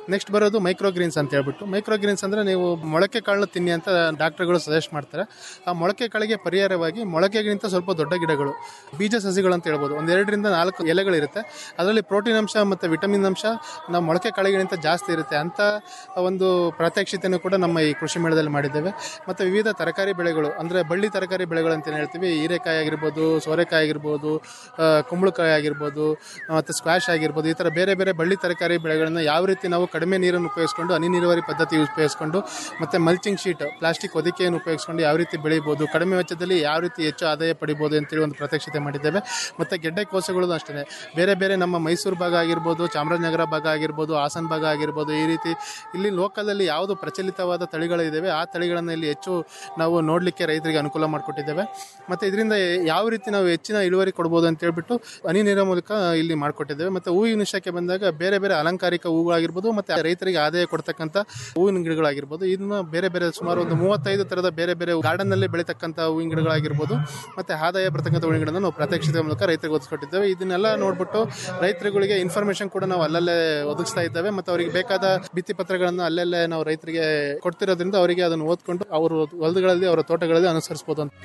ನೆಕ್ಸ್ಟ್ ಬರೋದು ಮೈಕ್ರೋಗ್ರೀನ್ಸ್ ಅಂತ ಹೇಳ್ಬಿಟ್ಟು ಮೈಕ್ರೋಗ್ರೀನ್ಸ್ ಅಂದರೆ ನೀವು ಮೊಳಕೆ ಕಾಳನ್ನ ತಿನ್ನಿ ಅಂತ ಡಾಕ್ಟರ್ಗಳು ಸಜೆಸ್ಟ್ ಮಾಡ್ತಾರೆ ಆ ಮೊಳಕೆ ಕಾಳಿಗೆ ಪರಿಹಾರವಾಗಿ ಮೊಳಕೆಗಿಂತ ಸ್ವಲ್ಪ ದೊಡ್ಡ ಗಿಡಗಳು ಬೀಜ ಸಸಿಗಳು ಅಂತ ಹೇಳ್ಬೋದು ಒಂದು ಎರಡರಿಂದ ನಾಲ್ಕು ಎಲೆಗಳಿರುತ್ತೆ ಅದರಲ್ಲಿ ಪ್ರೋಟೀನ್ ಅಂಶ ಮತ್ತು ವಿಟಮಿನ್ ಅಂಶ ನಾವು ಮೊಳಕೆ ಕಾಳಿಗಿಂತ ಜಾಸ್ತಿ ಇರುತ್ತೆ ಅಂತ ಒಂದು ಪ್ರಾತ್ಯಕ್ಷಿತೆನೂ ಕೂಡ ನಮ್ಮ ಈ ಕೃಷಿ ಮೇಳದಲ್ಲಿ ಮಾಡಿದ್ದೇವೆ ಮತ್ತು ವಿವಿಧ ತರಕಾರಿ ಬೆಳೆಗಳು ಅಂದರೆ ಬಳ್ಳಿ ತರಕಾರಿ ಬೆಳೆಗಳು ಅಂತ ಏನ್ ಹೇಳ್ತೀವಿ ಹೀರೆಕಾಯಿ ಆಗಿರ್ಬೋದು ಸೋರೆಕಾಯಿ ಆಗಿರ್ಬೋದು ಆ, ಕುಂಬಳಕಾಯಿ ಆಗಿರ್ಬೋದು ಮತ್ತು ಸ್ಕ್ವಾಶ್ ಆಗಿರ್ಬೋದು ಈ ಥರ ಬೇರೆ ಬೇರೆ ಬಳ್ಳಿ ತರಕಾರಿ ಬೆಳೆಗಳನ್ನು ಯಾವ ರೀತಿ ನಾವು ಕಡಿಮೆ ನೀರನ್ನು ಉಪಯೋಗಿಸ್ಕೊಂಡು ಹನಿ ನೀರಾವರಿ ಪದ್ಧತಿ ಉಪಯೋಗಿಸ್ಕೊಂಡು ಮತ್ತು ಮಲ್ಚಿಂಗ್ ಶೀಟ್ ಪ್ಲಾಸ್ಟಿಕ್ ಹೊದಿಕೆಯನ್ನು ಉಪಯೋಗಿಸ್ಕೊಂಡು ಯಾವ ರೀತಿ ಬೆಳಿಬೋದು ಕಡಿಮೆ ವೆಚ್ಚದಲ್ಲಿ ಯಾವ ರೀತಿ ಹೆಚ್ಚು ಆದಾಯ ಪಡಿಬೋದು ಅಂತೇಳಿ ಒಂದು ಪ್ರಾತ್ಯಕ್ಷಿತೆ ಮಾಡಿದ್ದೇವೆ ಮತ್ತು ಗೆಡ್ಡೆ ಕೋಸಗಳು ಅಷ್ಟೇ ಬೇರೆ ಬೇರೆ ನಮ್ಮ ಮೈಸೂರು ಭಾಗ ಆಗಿರ್ಬೋದು ಚಾಮರಾಜನಗರ ಭಾಗ ಆಗಿರ್ಬೋದು ಹಾಸನ ಭಾಗ ಆಗಿರ್ಬೋದು ಈ ರೀತಿ ಇಲ್ಲಿ ಲೋಕಲಲ್ಲಿ ಯಾವುದು ಪ್ರಚಲಿತವಾದ ತಳಿಗಳಿದ್ದಾವೆ ಆ ತಳಿಗಳನ್ನು ಇಲ್ಲಿ ಹೆಚ್ಚು ನಾವು ನೋಡಲಿಕ್ಕೆ ರೈತರಿಗೆ ಅನುಕೂಲ ಮಾಡಿಕೊಟ್ಟಿದ್ದೇವೆ ಮತ್ತು ಇದರಿಂದ ಯಾವ ರೀತಿ ನಾವು ಹೆಚ್ಚಿನ ಇಳುವರಿ ಕೊಡ್ಬೋದು ಅಂತ ಹೇಳ್ಬಿಟ್ಟು ಹನಿ ನೀರ ಮೂಲಕ ಇಲ್ಲಿ ಮಾಡಿಕೊಟ್ಟಿದ್ದೇವೆ ಮತ್ತು ಹೂವಿನ ವಿಷಯಕ್ಕೆ ಬಂದಾಗ ಬೇರೆ ಬೇರೆ ಅಲಂಕಾರಿಕ ಹೂಗಳಾಗಿರ್ಬೋದು ಮತ್ತು ರೈತರಿಗೆ ಆದಾಯ ಕೊಡ್ತಕ್ಕಂಥ ಹೂವಿನ ಗಿಡಗಳಾಗಿರ್ಬೋದು ಇದನ್ನು ಬೇರೆ ಬೇರೆ ಸುಮಾರು ಒಂದು ಮೂವತ್ತೈದು ಥರದ ಬೇರೆ ಬೇರೆ ಗಾರ್ಡನ್ನಲ್ಲಿ ಬೆಳೀತಕ್ಕಂಥ ಹೂವಿನ ಗಿಡಗಳಾಗಿರ್ಬೋದು ಮತ್ತು ಆದಾಯ ಬರ್ತಕ್ಕಂಥ ಹೂವಿನ ಗಿಡನ ನಾವು ಪ್ರಾತ್ಯಕ್ಷಿತೆ ಮೂಲಕ ರೈತರಿಗೆ ಒದಗಿಸ್ಕೊಟ್ಟಿದ್ದೇವೆ ಇದನ್ನೆಲ್ಲ ನೋಡ್ಬಿಟ್ಟು ರೈತರುಗಳಿಗೆ ಇನ್ಫಾರ್ಮೇಷನ್ ಕೂಡ ನಾವು ಅಲ್ಲಲ್ಲೇ ಒದಗಿಸ್ತಾ ಇದ್ದೇವೆ ಮತ್ತು ಅವರಿಗೆ ಬೇಕಾದ ಭಿತ್ತಿ ಪತ್ರಗಳನ್ನು ಅಲ್ಲಲ್ಲೇ ನಾವು ರೈತರಿಗೆ ಕೊಡ್ತಿರೋದ್ರಿಂದ ಅವರಿಗೆ ಅದನ್ನು ಓದ್ಕೊಂಡು ಅವರು ಹೊಲಗಳಲ್ಲಿ ಅವರ ತೋಟಗಳಲ್ಲಿ ಅನುಸರಿಸಬಹುದು ಅಂತ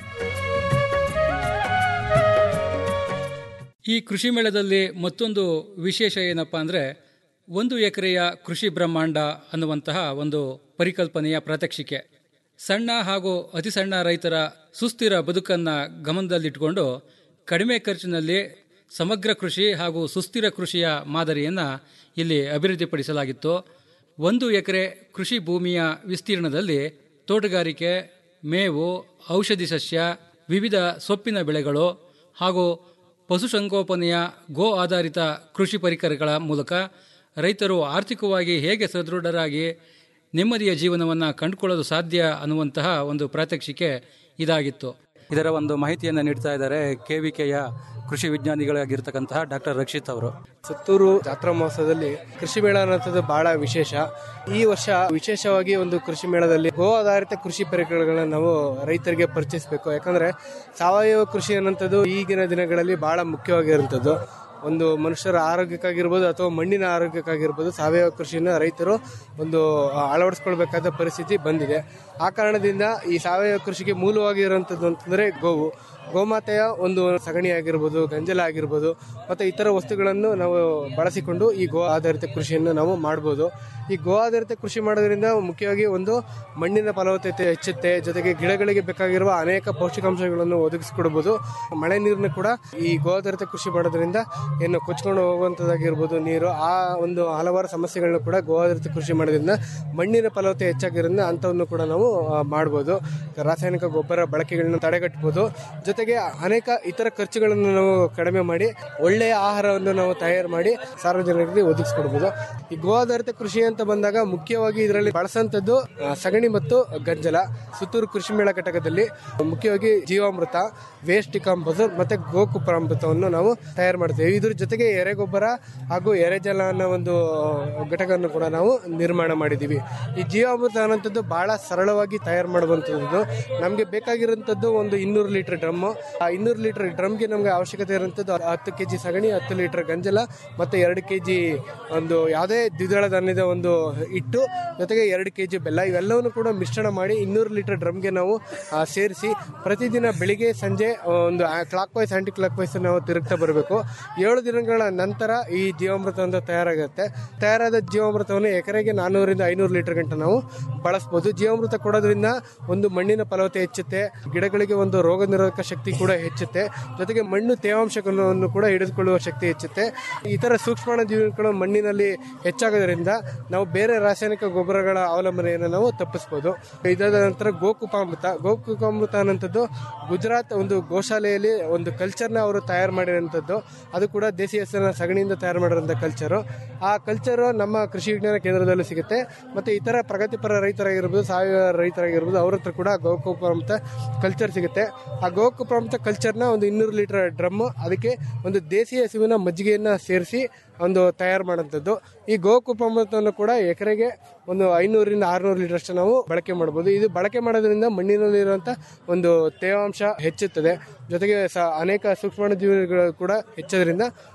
ಈ ಕೃಷಿ ಮೇಳದಲ್ಲಿ ಮತ್ತೊಂದು ವಿಶೇಷ ಏನಪ್ಪ ಅಂದರೆ ಒಂದು ಎಕರೆಯ ಕೃಷಿ ಬ್ರಹ್ಮಾಂಡ ಅನ್ನುವಂತಹ ಒಂದು ಪರಿಕಲ್ಪನೆಯ ಪ್ರಾತ್ಯಕ್ಷಿಕೆ ಸಣ್ಣ ಹಾಗೂ ಅತಿ ಸಣ್ಣ ರೈತರ ಸುಸ್ಥಿರ ಬದುಕನ್ನು ಗಮನದಲ್ಲಿಟ್ಟುಕೊಂಡು ಕಡಿಮೆ ಖರ್ಚಿನಲ್ಲಿ ಸಮಗ್ರ ಕೃಷಿ ಹಾಗೂ ಸುಸ್ಥಿರ ಕೃಷಿಯ ಮಾದರಿಯನ್ನು ಇಲ್ಲಿ ಅಭಿವೃದ್ಧಿಪಡಿಸಲಾಗಿತ್ತು ಒಂದು ಎಕರೆ ಕೃಷಿ ಭೂಮಿಯ ವಿಸ್ತೀರ್ಣದಲ್ಲಿ ತೋಟಗಾರಿಕೆ ಮೇವು ಔಷಧಿ ಸಸ್ಯ ವಿವಿಧ ಸೊಪ್ಪಿನ ಬೆಳೆಗಳು ಹಾಗೂ ಪಶುಸಂಗೋಪನೆಯ ಗೋ ಆಧಾರಿತ ಕೃಷಿ ಪರಿಕರಗಳ ಮೂಲಕ ರೈತರು ಆರ್ಥಿಕವಾಗಿ ಹೇಗೆ ಸದೃಢರಾಗಿ ನೆಮ್ಮದಿಯ ಜೀವನವನ್ನು ಕಂಡುಕೊಳ್ಳಲು ಸಾಧ್ಯ ಅನ್ನುವಂತಹ ಒಂದು ಪ್ರಾತ್ಯಕ್ಷಿಕೆ ಇದಾಗಿತ್ತು ಇದರ ಒಂದು ಮಾಹಿತಿಯನ್ನು ನೀಡ್ತಾ ಇದ್ದಾರೆ ಕೆವಿಕೆಯ ಕೃಷಿ ವಿಜ್ಞಾನಿಗಳಾಗಿರ್ತಕ್ಕಂತಹ ಡಾಕ್ಟರ್ ರಕ್ಷಿತ್ ಅವರು ಸುತ್ತೂರು ಜಾತ್ರಾ ಮಹೋತ್ಸವದಲ್ಲಿ ಕೃಷಿ ಮೇಳ ಅನ್ನೋಂಥದ್ದು ಬಹಳ ವಿಶೇಷ ಈ ವರ್ಷ ವಿಶೇಷವಾಗಿ ಒಂದು ಕೃಷಿ ಮೇಳದಲ್ಲಿ ಗೋ ಆಧಾರಿತ ಕೃಷಿ ಪರಿಕರಗಳನ್ನ ನಾವು ರೈತರಿಗೆ ಪರಿಚಯಿಸಬೇಕು ಯಾಕಂದ್ರೆ ಸಾವಯವ ಕೃಷಿ ಅನ್ನೋಂಥದ್ದು ಈಗಿನ ದಿನಗಳಲ್ಲಿ ಬಹಳ ಮುಖ್ಯವಾಗಿರುವಂಥದ್ದು ಒಂದು ಮನುಷ್ಯರ ಆರೋಗ್ಯಕ್ಕಾಗಿರ್ಬೋದು ಅಥವಾ ಮಣ್ಣಿನ ಆರೋಗ್ಯಕ್ಕಾಗಿರ್ಬೋದು ಸಾವಯವ ಕೃಷಿನ ರೈತರು ಒಂದು ಅಳವಡಿಸ್ಕೊಳ್ಬೇಕಾದ ಪರಿಸ್ಥಿತಿ ಬಂದಿದೆ ಆ ಕಾರಣದಿಂದ ಈ ಸಾವಯವ ಕೃಷಿಗೆ ಮೂಲವಾಗಿರುವಂಥದ್ದು ಅಂತಂದ್ರೆ ಗೋವು ಗೋಮಾತೆಯ ಒಂದು ಸಗಣಿ ಆಗಿರ್ಬೋದು ಗಂಜಲ ಆಗಿರ್ಬೋದು ಮತ್ತು ಇತರ ವಸ್ತುಗಳನ್ನು ನಾವು ಬಳಸಿಕೊಂಡು ಈ ಗೋ ಆಧಾರಿತ ಕೃಷಿಯನ್ನು ನಾವು ಮಾಡ್ಬೋದು ಈ ಗೋ ಆಧಾರಿತ ಕೃಷಿ ಮಾಡೋದ್ರಿಂದ ಮುಖ್ಯವಾಗಿ ಒಂದು ಮಣ್ಣಿನ ಫಲವತ್ತತೆ ಹೆಚ್ಚುತ್ತೆ ಜೊತೆಗೆ ಗಿಡಗಳಿಗೆ ಬೇಕಾಗಿರುವ ಅನೇಕ ಪೌಷ್ಟಿಕಾಂಶಗಳನ್ನು ಒದಗಿಸಿಕೊಡ್ಬೋದು ಮಳೆ ನೀರನ್ನು ಕೂಡ ಈ ಗೋ ಆಧಾರಿತ ಕೃಷಿ ಮಾಡೋದ್ರಿಂದ ಏನು ಕೊಚ್ಕೊಂಡು ಹೋಗುವಂಥದ್ದಾಗಿರ್ಬೋದು ನೀರು ಆ ಒಂದು ಹಲವಾರು ಸಮಸ್ಯೆಗಳನ್ನ ಕೂಡ ಗೋ ಆಧಾರಿತ ಕೃಷಿ ಮಾಡೋದ್ರಿಂದ ಮಣ್ಣಿನ ಫಲವತ್ತತೆ ಹೆಚ್ಚಾಗಿರೋದ್ರಿಂದ ಅಂಥವನ್ನು ಕೂಡ ನಾವು ಆ, ಮಾಡ್ಬೋದು ರಾಸಾಯನಿಕ ಗೊಬ್ಬರ ಬಳಕೆಗಳನ್ನ ತಡೆಗಟ್ಟಬಹುದು ಜೊತೆಗೆ ಅನೇಕ ಇತರ ಖರ್ಚುಗಳನ್ನು ನಾವು ಕಡಿಮೆ ಮಾಡಿ ಒಳ್ಳೆಯ ಆಹಾರವನ್ನು ನಾವು ತಯಾರು ಮಾಡಿ ಸಾರ್ವಜನಿಕರಿಗೆ ಒದಗಿಸ್ಕೊಡ್ಬೋದು ಈ ಗೋ ಆಧಾರಿತ ಕೃಷಿ ಅಂತ ಬಂದಾಗ ಮುಖ್ಯವಾಗಿ ಇದರಲ್ಲಿ ಬಳಸಂತದ್ದು ಆ, ಸಗಣಿ ಮತ್ತು ಗಂಜಲ ಸುತ್ತೂರು ಕೃಷಿ ಮೇಳ ಘಟಕದಲ್ಲಿ ಮುಖ್ಯವಾಗಿ ಜೀವಾಮೃತ ವೇಸ್ಟ್ ಡಿಕಾಂಪೋಸರ್ ಮತ್ತೆ ಗೋಕುಪ್ರಾಮೃತವನ್ನು ನಾವು ತಯಾರು ಮಾಡ್ತೇವೆ ಇದ್ರ ಜೊತೆಗೆ ಎರೆಗೊಬ್ಬರ ಹಾಗೂ ಎರೆಜಲ ಅನ್ನೋ ಒಂದು ಘಟಕವನ್ನು ಕೂಡ ನಾವು ನಿರ್ಮಾಣ ಮಾಡಿದ್ದೀವಿ ಈ ಜೀವಾಮೃತ ಅನ್ನೋಂಥದ್ದು ಬಹಳ ಸರಳವಾಗಿ ತಯಾರು ಮಾಡುವಂಥದ್ದು ನಮಗೆ ಬೇಕಾಗಿರುವಂಥದ್ದು ಒಂದು ಇನ್ನೂರು ಲೀಟರ್ ಡ್ರಮ್ ಆ ಇನ್ನೂರು ಲೀಟರ್ ಡ್ರಮ್ಗೆ ನಮಗೆ ಅವಶ್ಯಕತೆ ಇರುವಂಥದ್ದು ಹತ್ತು ಕೆ ಜಿ ಸಗಣಿ ಹತ್ತು ಲೀಟರ್ ಗಂಜಲ ಮತ್ತು ಎರಡು ಕೆ ಜಿ ಒಂದು ಯಾವುದೇ ದ್ವಿದಳ ಧಾನ್ಯದ ಒಂದು ಹಿಟ್ಟು ಜೊತೆಗೆ ಎರಡು ಕೆ ಜಿ ಬೆಲ್ಲ ಇವೆಲ್ಲವನ್ನು ಕೂಡ ಮಿಶ್ರಣ ಮಾಡಿ ಇನ್ನೂರು ಲೀಟರ್ ಡ್ರಮ್ಗೆ ನಾವು ಆ, ಸೇರಿಸಿ ಪ್ರತಿದಿನ ಬೆಳಿಗ್ಗೆ ಸಂಜೆ ಆ, ಒಂದು clockwise anticlockwise ನಾವು ತಿರುಗ್ತಾ ಬರಬೇಕು ಏಳು ದಿನಗಳ ನಂತರ ಈ ಜೀವಾಮೃತ ಒಂದು ತಯಾರಾಗುತ್ತೆ ತಯಾರಾದ ಜೀವಾಮೃತವನ್ನು ಎಕರೆಗೆ ನಾನ್ನೂರಿಂದ ಐನೂರು ಲೀಟರ್ ಗಂಟ ನಾವು ಬಳಸ್ಬೋದು ಜೀವಾಮೃತ ಕೊಡೋದ್ರಿಂದ ಒಂದು ಮಣ್ಣಿನ ಫಲವತ್ತೆ ಹೆಚ್ಚುತ್ತೆ ಗಿಡಗಳಿಗೆ ಒಂದು ರೋಗ ನಿರೋಧಕ ಶಕ್ತಿ ಕೂಡ ಹೆಚ್ಚುತ್ತೆ ಜೊತೆಗೆ ಮಣ್ಣು ತೇವಾಂಶವನ್ನು ಕೂಡ ಹಿಡಿದುಕೊಳ್ಳುವ ಶಕ್ತಿ ಹೆಚ್ಚುತ್ತೆ ಇತರ ಸೂಕ್ಷ್ಮಾಣು ಜೀವಿಗಳು ಮಣ್ಣಿನಲ್ಲಿ ಹೆಚ್ಚಾಗೋದ್ರಿಂದ ನಾವು ಬೇರೆ ರಾಸಾಯನಿಕ ಗೊಬ್ಬರಗಳ ಅವಲಂಬನೆಯನ್ನು ನಾವು ತಪ್ಪಿಸ್ಬೋದು ಇದಾದ ನಂತರ ಗೋಕುಪಾಮೃತ ಗೋಕುಪಾಮೃತ ಅನ್ನೋಂಥದ್ದು ಗುಜರಾತ್ ಒಂದು ಗೋಶಾಲೆಯಲ್ಲಿ ಒಂದು ಕಲ್ಚರ್ನ ಅವರು ತಯಾರು ಮಾಡಿರೋಂಥದ್ದು ಅದು ಕೂಡ ದೇಸಿ ಹೆಸರಿನ ಸಗಣಿಯಿಂದ ತಯಾರು ಮಾಡಿರೋಂಥ ಕಲ್ಚರು ಆ ಕಲ್ಚರು ನಮ್ಮ ಕೃಷಿ ವಿಜ್ಞಾನ ಕೇಂದ್ರದಲ್ಲೂ ಸಿಗುತ್ತೆ ಮತ್ತೆ ಇತರ ಪ್ರಗತಿಪರ ರೈತರಾಗಿರ್ಬೋದು ಸಾವಯವ ರೈತರಾಗಿರ್ಬೋದು ಅವ್ರ ಹತ್ರ ಕೂಡ ಗೋಕುಪಾಮೃತ ಕಲ್ಚರ್ ಸಿಗುತ್ತೆ ಆ ಗೋಕುಪಾಮೃತ ಕಲ್ಚರ್ನ ಒಂದು ಇನ್ನೂರು ಲೀಟರ್ ಡ್ರಮ್ ಅದಕ್ಕೆ ಒಂದು ದೇಸಿ ಹಸುವಿನ ಮಜ್ಜಿಗೆಯನ್ನು ಸೇರಿಸಿ ಒಂದು ತಯಾರು ಮಾಡೋಂಥದ್ದು ಈ ಗೋಕುಪಾಮೃತವನ್ನು ಕೂಡ ಎಕರೆಗೆ ಒಂದು ಐನೂರಿಂದ ಆರುನೂರು ಲೀಟರ್ ಅಷ್ಟು ನಾವು ಬಳಕೆ ಮಾಡ್ಬೋದು ಇದು ಬಳಕೆ ಮಾಡೋದ್ರಿಂದ ಮಣ್ಣಿನಲ್ಲಿರುವಂಥ ಒಂದು ತೇವಾಂಶ ಹೆಚ್ಚುತ್ತದೆ ಜೊತೆಗೆ ಸ ಅನೇಕ ಸೂಕ್ಷ್ಮಾಣು ಜೀವಿಗಳು ಕೂಡ ಹೆಚ್ಚೋದ್ರಿಂದ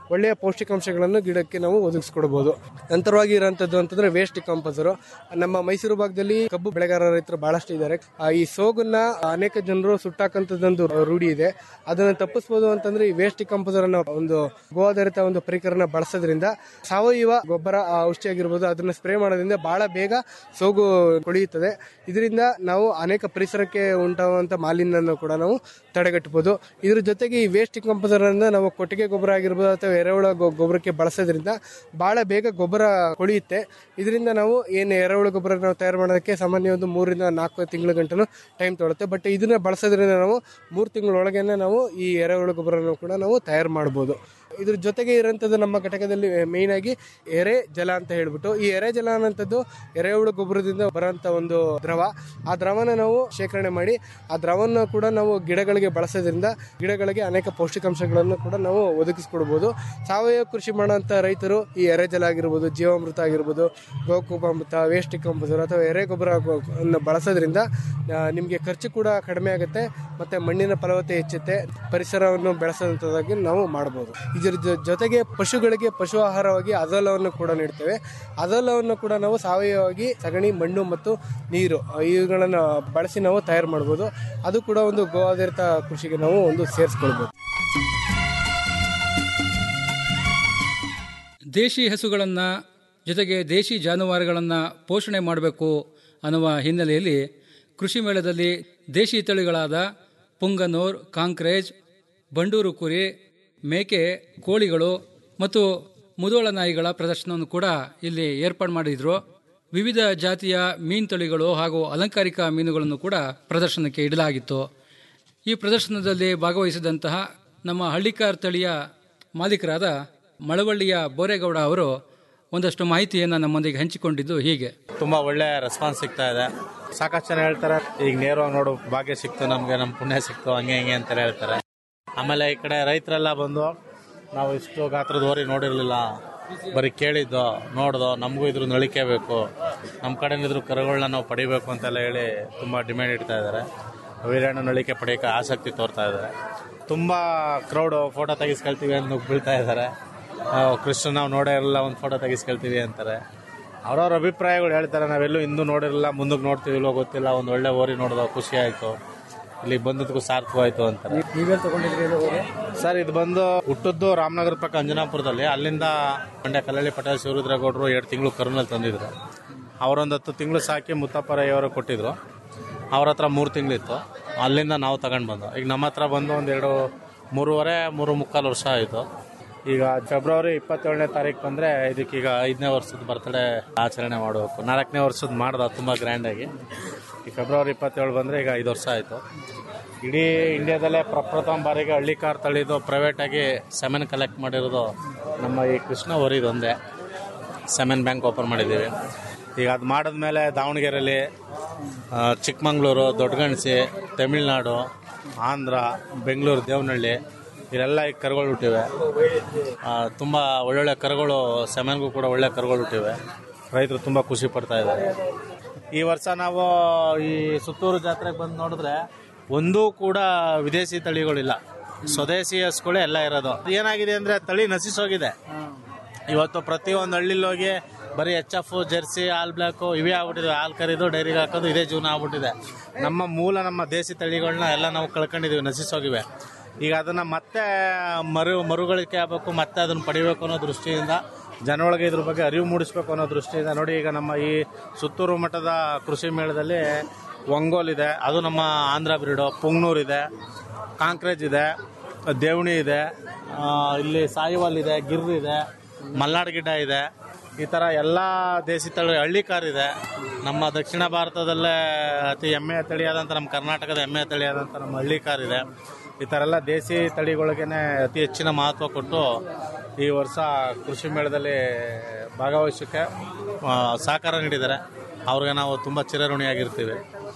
ಒಳ್ಳೆಯ ಪೌಷ್ಟಿಕಾಂಶಗಳನ್ನು ಗಿಡಕ್ಕೆ ನಾವು ಒದಗಿಸ್ಕೊಡ್ಬೋದು ನಂತರವಾಗಿ ಇರೋಂಥದ್ದು ಅಂತಂದ್ರೆ ವೇಸ್ಟ್ ಕಂಪೋಸರು ನಮ್ಮ ಮೈಸೂರು ಭಾಗದಲ್ಲಿ ಕಬ್ಬು ಬೆಳೆಗಾರ ರೈತರು ಬಹಳಷ್ಟು ಇದ್ದಾರೆ ಆ, ಈ ಸೋಗನ್ನ ಅನೇಕ ಜನರು ಸುಟ್ಟಾಕಂತದ್ದೊಂದು ರೂಢಿ ಇದೆ ಅದನ್ನ ತಪ್ಪಿಸಬಹುದು ಅಂತಂದ್ರೆ ಈ ವೇಸ್ಟ್ ಕಂಪೋಸರ್ ಅನ್ನೋ ಒಂದು ಗೋವಾಧಾರಿತ ಒಂದು ಪರಿಕರನ ಬಳಸೋದ್ರಿಂದ ಸಾವಯವ ಗೊಬ್ಬರ ಆ, ಔಷಧಿ ಆಗಿರ್ಬೋದು ಅದನ್ನ ಸ್ಪ್ರೇ ಮಾಡೋದ್ರಿಂದ ಬಹಳ ಬೇಗ ಸೋಗು ಕೊಳೆಯುತ್ತದೆ ಇದರಿಂದ ನಾವು ಅನೇಕ ಪರಿಸರಕ್ಕೆ ಉಂಟಾಗುವಂತ ಮಾಲಿನ್ಯವನ್ನು ಕೂಡ ನಾವು ತಡೆಗಟ್ಟಬಹುದು ಇದ್ರ ಜೊತೆಗೆ ಈ ವೇಸ್ಟ್ ಕಂಪೋಸರ್ ಅನ್ನ ನಾವು ಕೊಟ್ಟಿಗೆ ಗೊಬ್ಬರ ಆಗಿರ್ಬೋದು ಅಥವಾ ಎರೆಹುಳ ಗೊ- ಗೊಬ್ಬರಕ್ಕೆ ಬಳಸೋದ್ರಿಂದ ಬಹಳ ಬೇಗ ಗೊಬ್ಬರ ಕೊಳೆಯುತ್ತೆ ಇದರಿಂದ ನಾವು ಏನು ಎರೆಹುಳ ಗೊಬ್ಬರ ನಾವು ತಯಾರು ಮಾಡೋದಕ್ಕೆ ಸಾಮಾನ್ಯ ಒಂದು ಮೂರರಿಂದ ನಾಲ್ಕು ತಿಂಗಳ ಗಂಟಲು ಟೈಮ್ ತೊಳುತ್ತೆ ಬಟ್ ಇದನ್ನ ಬಳಸೋದ್ರಿಂದ ನಾವು ಮೂರು ತಿಂಗಳೊಳಗೇನೆ ನಾವು ಈ ಎರೆಹುಳ ಗೊಬ್ಬರನ ಕೂಡ ನಾವು ತಯಾರು ಮಾಡ್ಬೋದು ಇದ್ರ ಜೊತೆಗೆ ಇರೋಂಥದ್ದು ನಮ್ಮ ಘಟಕದಲ್ಲಿ ಮೇಯ್ನ್ ಆಗಿ ಎರೆ ಜಲ ಅಂತ ಹೇಳ್ಬಿಟ್ಟು ಈ ಎರೆ ಜಲ ಅನ್ನೋಂಥದ್ದು ಎರೆಹುಳು ಗೊಬ್ಬರದಿಂದ ಬರೋಂಥ ಒಂದು ದ್ರವ ಆ ದ್ರವನ ನಾವು ಶೇಖರಣೆ ಮಾಡಿ ಆ ದ್ರವನ ಕೂಡ ನಾವು ಗಿಡಗಳಿಗೆ ಬಳಸೋದ್ರಿಂದ ಗಿಡಗಳಿಗೆ ಅನೇಕ ಪೌಷ್ಟಿಕಾಂಶಗಳನ್ನು ಕೂಡ ನಾವು ಒದಗಿಸ್ಕೊಡ್ಬೋದು ಸಾವಯವ ಕೃಷಿ ಮಾಡೋಂಥ ರೈತರು ಈ ಎರೆ ಜಲ ಆಗಿರ್ಬೋದು ಜೀವಾಮೃತ ಆಗಿರ್ಬೋದು ಗೋಕುಪಾಮೃತ ವೇಸ್ಟ್ ಕಂಪೋಸರ್ ಅಥವಾ ಎರೆ ಗೊಬ್ಬರ ಅನ್ನು ಬಳಸೋದ್ರಿಂದ ನಿಮಗೆ ಖರ್ಚು ಕೂಡ ಕಡಿಮೆ ಆಗುತ್ತೆ ಮತ್ತೆ ಮಣ್ಣಿನ ಫಲವತ್ತೆ ಹೆಚ್ಚುತ್ತೆ ಪರಿಸರವನ್ನು ಬೆಳೆಸೋದಂಥದ್ದಾಗಿ ನಾವು ಮಾಡ್ಬೋದು ಇದರ ಜೊ- ಜೊತೆಗೆ ಪಶುಗಳಿಗೆ ಪಶು ಆಹಾರವಾಗಿ ಅಜೋಲವನ್ನು ಕೂಡ ನೀಡ್ತೇವೆ ಅಜೋಲವನ್ನು ಕೂಡ ನಾವು ಸಾವಯವವಾಗಿ ಸಗಣಿ ಮಣ್ಣು ಮತ್ತು ನೀರು ಆ, ಇವುಗಳನ್ನು ಬಳಸಿ ನಾವು ತಯಾರು ಮಾಡ್ಬೋದು ಅದು ಕೂಡ ಒಂದು ಗೋ ಆಧಾರಿತ ಕೃಷಿಗೆ ನಾವು ಒಂದು ಸೇರಿಸ್ಕೊಳ್ಬೋದು ದೇಶಿ ಹಸುಗಳನ್ನು ಜೊತೆಗೆ ದೇಶಿ ಜಾನುವಾರುಗಳನ್ನು ಪೋಷಣೆ ಮಾಡಬೇಕು ಅನ್ನುವ ಹಿನ್ನೆಲೆಯಲ್ಲಿ ಕೃಷಿ ಮೇಳದಲ್ಲಿ ದೇಶಿ ತಳಿಗಳಾದ ಪುಂಗನೂರ್ ಕಾಂಕ್ರೇಜ್ ಬಂಡೂರು ಕುರಿ ಮೇಕೆ ಕೋಳಿಗಳು ಮತ್ತು ಮುದೋಳ ನಾಯಿಗಳ ಪ್ರದರ್ಶನವನ್ನು ಕೂಡ ಇಲ್ಲಿ ಏರ್ಪಾಡು ಮಾಡಿದ್ರು ವಿವಿಧ ಜಾತಿಯ ಮೀನು ತಳಿಗಳು ಹಾಗೂ ಅಲಂಕಾರಿಕ ಮೀನುಗಳನ್ನು ಕೂಡ ಪ್ರದರ್ಶನಕ್ಕೆ ಇಡಲಾಗಿತ್ತು ಈ ಪ್ರದರ್ಶನದಲ್ಲಿ ಭಾಗವಹಿಸಿದಂತಹ ನಮ್ಮ ಹಳ್ಳಿಕಾರ್ ತಳಿಯ ಮಾಲೀಕರಾದ ಮಳವಳ್ಳಿಯ ಬೋರೇಗೌಡ ಅವರು ಒಂದಷ್ಟು ಮಾಹಿತಿಯನ್ನು ನಮ್ಮೊಂದಿಗೆ ಹಂಚಿಕೊಂಡಿದ್ದು ಹೀಗೆ ತುಂಬಾ ಒಳ್ಳೆ ರೆಸ್ಪಾನ್ಸ್ ಸಿಗ್ತಾ ಇದೆ ಸಾಕಷ್ಟು ಜನ ಹೇಳ್ತಾರೆ ಈಗ ನೇರವಾಗಿ ನೋಡು ಭಾಗ್ಯ ಸಿಕ್ತು ನಮ್ಗೆ ನಮ್ ಪುಣ್ಯ ಸಿಕ್ತು ಹಂಗೆ ಹಿಂಗೆ ಅಂತ ಹೇಳ್ತಾರೆ ಆಮೇಲೆ ಈ ಕಡೆ ರೈತರೆಲ್ಲ ಬಂದು ನಾವು ಇಷ್ಟು ಗಾತ್ರದ ಓರಿ ನೋಡಿರ್ಲಿಲ್ಲ ಬರೀ ಕೇಳಿದ್ದು ನೋಡ್ದೋ ನಮಗೂ ಇದ್ರ ನಳಿಕೆ ಬೇಕು ನಮ್ಮ ಕಡೆನಿದ್ರು ಕರುಗಳನ್ನ ನಾವು ಪಡಿಬೇಕು ಅಂತೆಲ್ಲ ಹೇಳಿ ತುಂಬಾ ಡಿಮ್ಯಾಂಡ್ ಇಡ್ತಾ ಇದ್ದಾರೆ ವೀರಣ್ಣ ನಳಿಕೆ ಪಡೆಯೋಕೆ ಆಸಕ್ತಿ ತೋರ್ತಾ ಇದ್ದಾರೆ ತುಂಬಾ ಕ್ರೌಡ್ ಫೋಟೋ ತೆಗಿಸ್ಕೊಳ್ತೀವಿ ಅಂತ ನುಗ್ಗ್ ಬೀಳ್ತಾ ಇದ್ದಾರೆ ಕೃಷ್ಣ ನಾವು ನೋಡೇ ಇರಲ್ಲ ಒಂದು ಫೋಟೋ ತೆಗಿಸ್ಕೊಳ್ತೀವಿ ಅಂತಾರೆ ಅವ್ರವ್ರ ಅಭಿಪ್ರಾಯಗಳು ಹೇಳ್ತಾರೆ ನಾವೆಲ್ಲೂ ಇಂದು ನೋಡಿರಲಿಲ್ಲ ಮುಂದಕ್ಕೆ ನೋಡ್ತೀವಿ ಇಲ್ಲೋ ಗೊತ್ತಿಲ್ಲ ಒಂದು ಒಳ್ಳೆ ಓರಿ ನೋಡ್ದೋ ಖುಷಿ ಆಯ್ತು ಇಲ್ಲಿ ಬಂದದಕ್ಕೂ ಸಾರ್ಥಕವಾಯ್ತು ಅಂತಾರೆ ನೀವೇನು ತಗೊಂಡಿದ್ರಿ ಸರ್ ಇದು ಬಂದು ಹುಟ್ಟದ್ದು ರಾಮನಗರ ಪಕ್ಕ ಅಂಜನಾಪುರದಲ್ಲಿ ಅಲ್ಲಿಂದ ಮಂಡ್ಯ ಕಲ್ಲಳ್ಳಿ ಪಟೇಲ್ ಶಿವರುದ್ರೇಗೌಡರು ಎರಡು ತಿಂಗಳು ಕರುನಲ್ಲಿ ತಂದಿದ್ರು ಅವರೊಂದು ಹತ್ತು ತಿಂಗಳು ಸಾಕಿ ಮುತ್ತಪ್ಪರಯ್ಯವರು ಕೊಟ್ಟಿದ್ರು ಅವ್ರ ಹತ್ರ ಮೂರು ತಿಂಗಳಿತ್ತು ಅಲ್ಲಿಂದ ನಾವು ತಗೊಂಡು ಬಂದು ಈಗ ನಮ್ಮ ಹತ್ರ ಬಂದು ಒಂದೆರಡು ಮೂರುವರೆ ಮೂರು ಮುಕ್ಕಾಲು ವರ್ಷ ಆಯಿತು ಈಗ ಫೆಬ್ರವರಿ ಇಪ್ಪತ್ತೇಳನೇ ತಾರೀಕು ಬಂದರೆ ಇದಕ್ಕೀಗ ಐದನೇ ವರ್ಷದ ಬರ್ತಡೇ ಆಚರಣೆ ಮಾಡಬೇಕು ನಾಲ್ಕನೇ ವರ್ಷದ ಮಾಡ್ದ ತುಂಬ ಗ್ರ್ಯಾಂಡಾಗಿ ಈ ಫೆಬ್ರವರಿ ಇಪ್ಪತ್ತೇಳು ಬಂದರೆ ಈಗ ಐದು ವರ್ಷ ಆಯಿತು ಇಡೀ ಇಂಡಿಯಾದಲ್ಲೇ ಪ್ರಪ್ರಥಮ ಬಾರಿಗೆ ಹಳ್ಳಿಕಾರ್ ತಳಿದು ಪ್ರೈವೇಟಾಗಿ ಸೆಮೆನ್ ಕಲೆಕ್ಟ್ ಮಾಡಿರೋದು ನಮ್ಮ ಈ ಕೃಷ್ಣ ಒಂದೇ ಸೆಮೆನ್ ಬ್ಯಾಂಕ್ ಓಪನ್ ಮಾಡಿದ್ದೀವಿ ಈಗ ಅದು ಮಾಡಿದ್ಮೇಲೆ ದಾವಣಗೆರೆಯಲ್ಲಿ ಆ, ಚಿಕ್ಕಮಂಗ್ಳೂರು ದೊಡ್ಡಗಣಸಿ ತಮಿಳ್ನಾಡು ಆಂಧ್ರ ಬೆಂಗಳೂರು ದೇವನಹಳ್ಳಿ ಇಲ್ಲೆಲ್ಲ ಈಗ ಕರುಗಳು ಹುಟ್ಟಿವೆ ಆ, ತುಂಬ ಒಳ್ಳೊಳ್ಳೆ ಕರುಗಳು ಸೆಮೆನ್ಗೂ ಕೂಡ ಒಳ್ಳೆ ಕರುಗಳು ಹುಟ್ಟಿವೆ ರೈತರು ತುಂಬ ಖುಷಿ ಪಡ್ತಾ ಇದ್ದಾರೆ ಈ ವರ್ಷ ನಾವು ಈ ಸುತ್ತೂರು ಜಾತ್ರೆಗೆ ಬಂದು ನೋಡಿದ್ರೆ ಒಂದೂ ಕೂಡ ವಿದೇಶಿ ತಳಿಗಳಿಲ್ಲ ಸ್ವದೇಶಿ ಹಸುಗಳೇ ಎಲ್ಲ ಇರೋದು ಏನಾಗಿದೆ ಅಂದ್ರೆ ತಳಿ ನಶಿಸೋಗಿದೆ ಇವತ್ತು ಪ್ರತಿಯೊಂದು ಹಳ್ಳಿಲಿ ಹೋಗಿ ಬರೀ ಎಚ್ ಎಫ್ ಜೆರ್ಸಿ ಹಾಲ್ ಬ್ಲ್ಯಾಕು ಇವೇ ಆಗ್ಬಿಟ್ಟಿದೆ ಹಾಲು ಕರಿದು ಡೈರಿಗೆ ಹಾಕೋದು ಇದೇ ಜೀವನ ಆಗ್ಬಿಟ್ಟಿದೆ ನಮ್ಮ ಮೂಲ ನಮ್ಮ ದೇಸಿ ತಳಿಗಳನ್ನ ಎಲ್ಲ ನಾವು ಕಳ್ಕೊಂಡಿದೀವಿ ನಶಿಸೋಗಿವೆ ಈಗ ಅದನ್ನ ಮತ್ತೆ ಮರು ಮರುಗಳಿಕೆ ಆಗಬೇಕು ಮತ್ತೆ ಅದನ್ನ ಪಡಿಬೇಕು ಅನ್ನೋ ದೃಷ್ಟಿಯಿಂದ ಜನೊಳಗೆ ಇದ್ರ ಬಗ್ಗೆ ಅರಿವು ಮೂಡಿಸ್ಬೇಕು ಅನ್ನೋ ದೃಷ್ಟಿಯಿಂದ ನೋಡಿ ಈಗ ನಮ್ಮ ಈ ಸುತ್ತೂರು ಮಠದ ಕೃಷಿ ಮೇಳದಲ್ಲಿ ಒಂಗೋಲ್ ಇದೆ ಅದು ನಮ್ಮ ಆಂಧ್ರ ಬ್ರೀಡು ಪುಂಗ್ನೂರ್ ಇದೆ ಕಾಂಕ್ರೇಜ್ ಇದೆ ದೇವಣಿ ಇದೆ ಆ, ಇಲ್ಲಿ ಸಾಯಿವಾಲ್ ಇದೆ ಗಿರ್ ಇದೆ ಮಲ್ನಾಡ್ ಗಿಡ್ಡ ಇದೆ ಈ ಥರ ಎಲ್ಲ ದೇಸಿ ತಳಿ ಹಳ್ಳಿ ಕಾರ್ ಇದೆ ನಮ್ಮ ದಕ್ಷಿಣ ಭಾರತದಲ್ಲೇ ಅತಿ ಹೆಮ್ಮೆಯ ತಳಿಯಾದಂಥ ನಮ್ಮ ಕರ್ನಾಟಕದ ಹೆಮ್ಮೆಯ ತಳಿಯಾದಂಥ ನಮ್ಮ ಹಳ್ಳಿ ಕಾರ್ ಇದೆ ಈ ಥರ ಎಲ್ಲ ದೇಸಿ ತಳಿಗಳಿಗೇನೆ ಅತಿ ಹೆಚ್ಚಿನ ಮಹತ್ವ ಕೊಟ್ಟು ಈ ವರ್ಷ ಕೃಷಿ ಮೇಳದಲ್ಲಿ ಭಾಗವಹಿಸೋಕ್ಕೆ ಆ, ಸಹಕಾರ ನೀಡಿದ್ದಾರೆ ಅವ್ರಿಗೆ ನಾವು ತುಂಬ ಚಿರಋಣಿಯಾಗಿರ್ತೀವಿ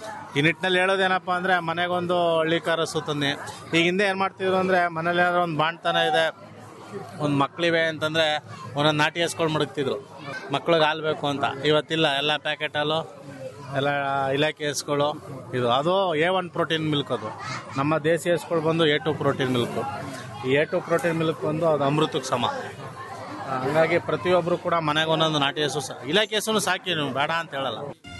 ಈ ನಿಟ್ಟಿನಲ್ಲಿ ಹೇಳೋದೇನಪ್ಪ ಅಂದರೆ ಮನೆಗೊಂದು ಹಳ್ಳಿ ಕಾರ ಸುತ್ತನ್ನಿ ಈಗ ಹಿಂದೆ ಏನು ಮಾಡ್ತಿದ್ರು ಅಂದರೆ ಮನೇಲಿ ಏನಾದ್ರು ಒಂದು ಬಾಣ್ತನ ಇದೆ ಒಂದು ಮಕ್ಳಿವೆ ಅಂತಂದರೆ ಒಂದೊಂದು ನಾಟಿ ಹಸ್ಕೊಂಡು ಮಡಗ್ತಿದ್ರು ಮಕ್ಳಿಗೆ ಹಾಲು ಬೇಕು ಅಂತ ಇವತ್ತಿಲ್ಲ ಎಲ್ಲ ಪ್ಯಾಕೆಟ್ ಹಾಲು ಎಲ್ಲ ಇಲಾಖೆ ಹಸ್ಗಳು ಇದು ಅದು ಎ ಒನ್ ಪ್ರೋಟೀನ್ ಮಿಲ್ಕ್ ಅದು ನಮ್ಮ ದೇಸಿ ಹಸ್ಗಳು ಬಂದು ಎ ಟು ಪ್ರೋಟೀನ್ ಮಿಲ್ಕು ಈ ಎ ಟು ಪ್ರೋಟೀನ್ ಮಿಲ್ಕ್ ಬಂದು ಅದು ಅಮೃತಕ್ಕೆ ಸಮ ಆ, ಹಂಗಾಗಿ ಪ್ರತಿಯೊಬ್ಬರು ಕೂಡ ಮನೆಗೆ ಒಂದೊಂದು ನಾಟಿ ಹಸು ಸ- ಇಲಾಖೆ ಹಸುನು ಸಾಕಿ ನೀವು ಬೇಡ ಅಂತ ಹೇಳಲ್ಲ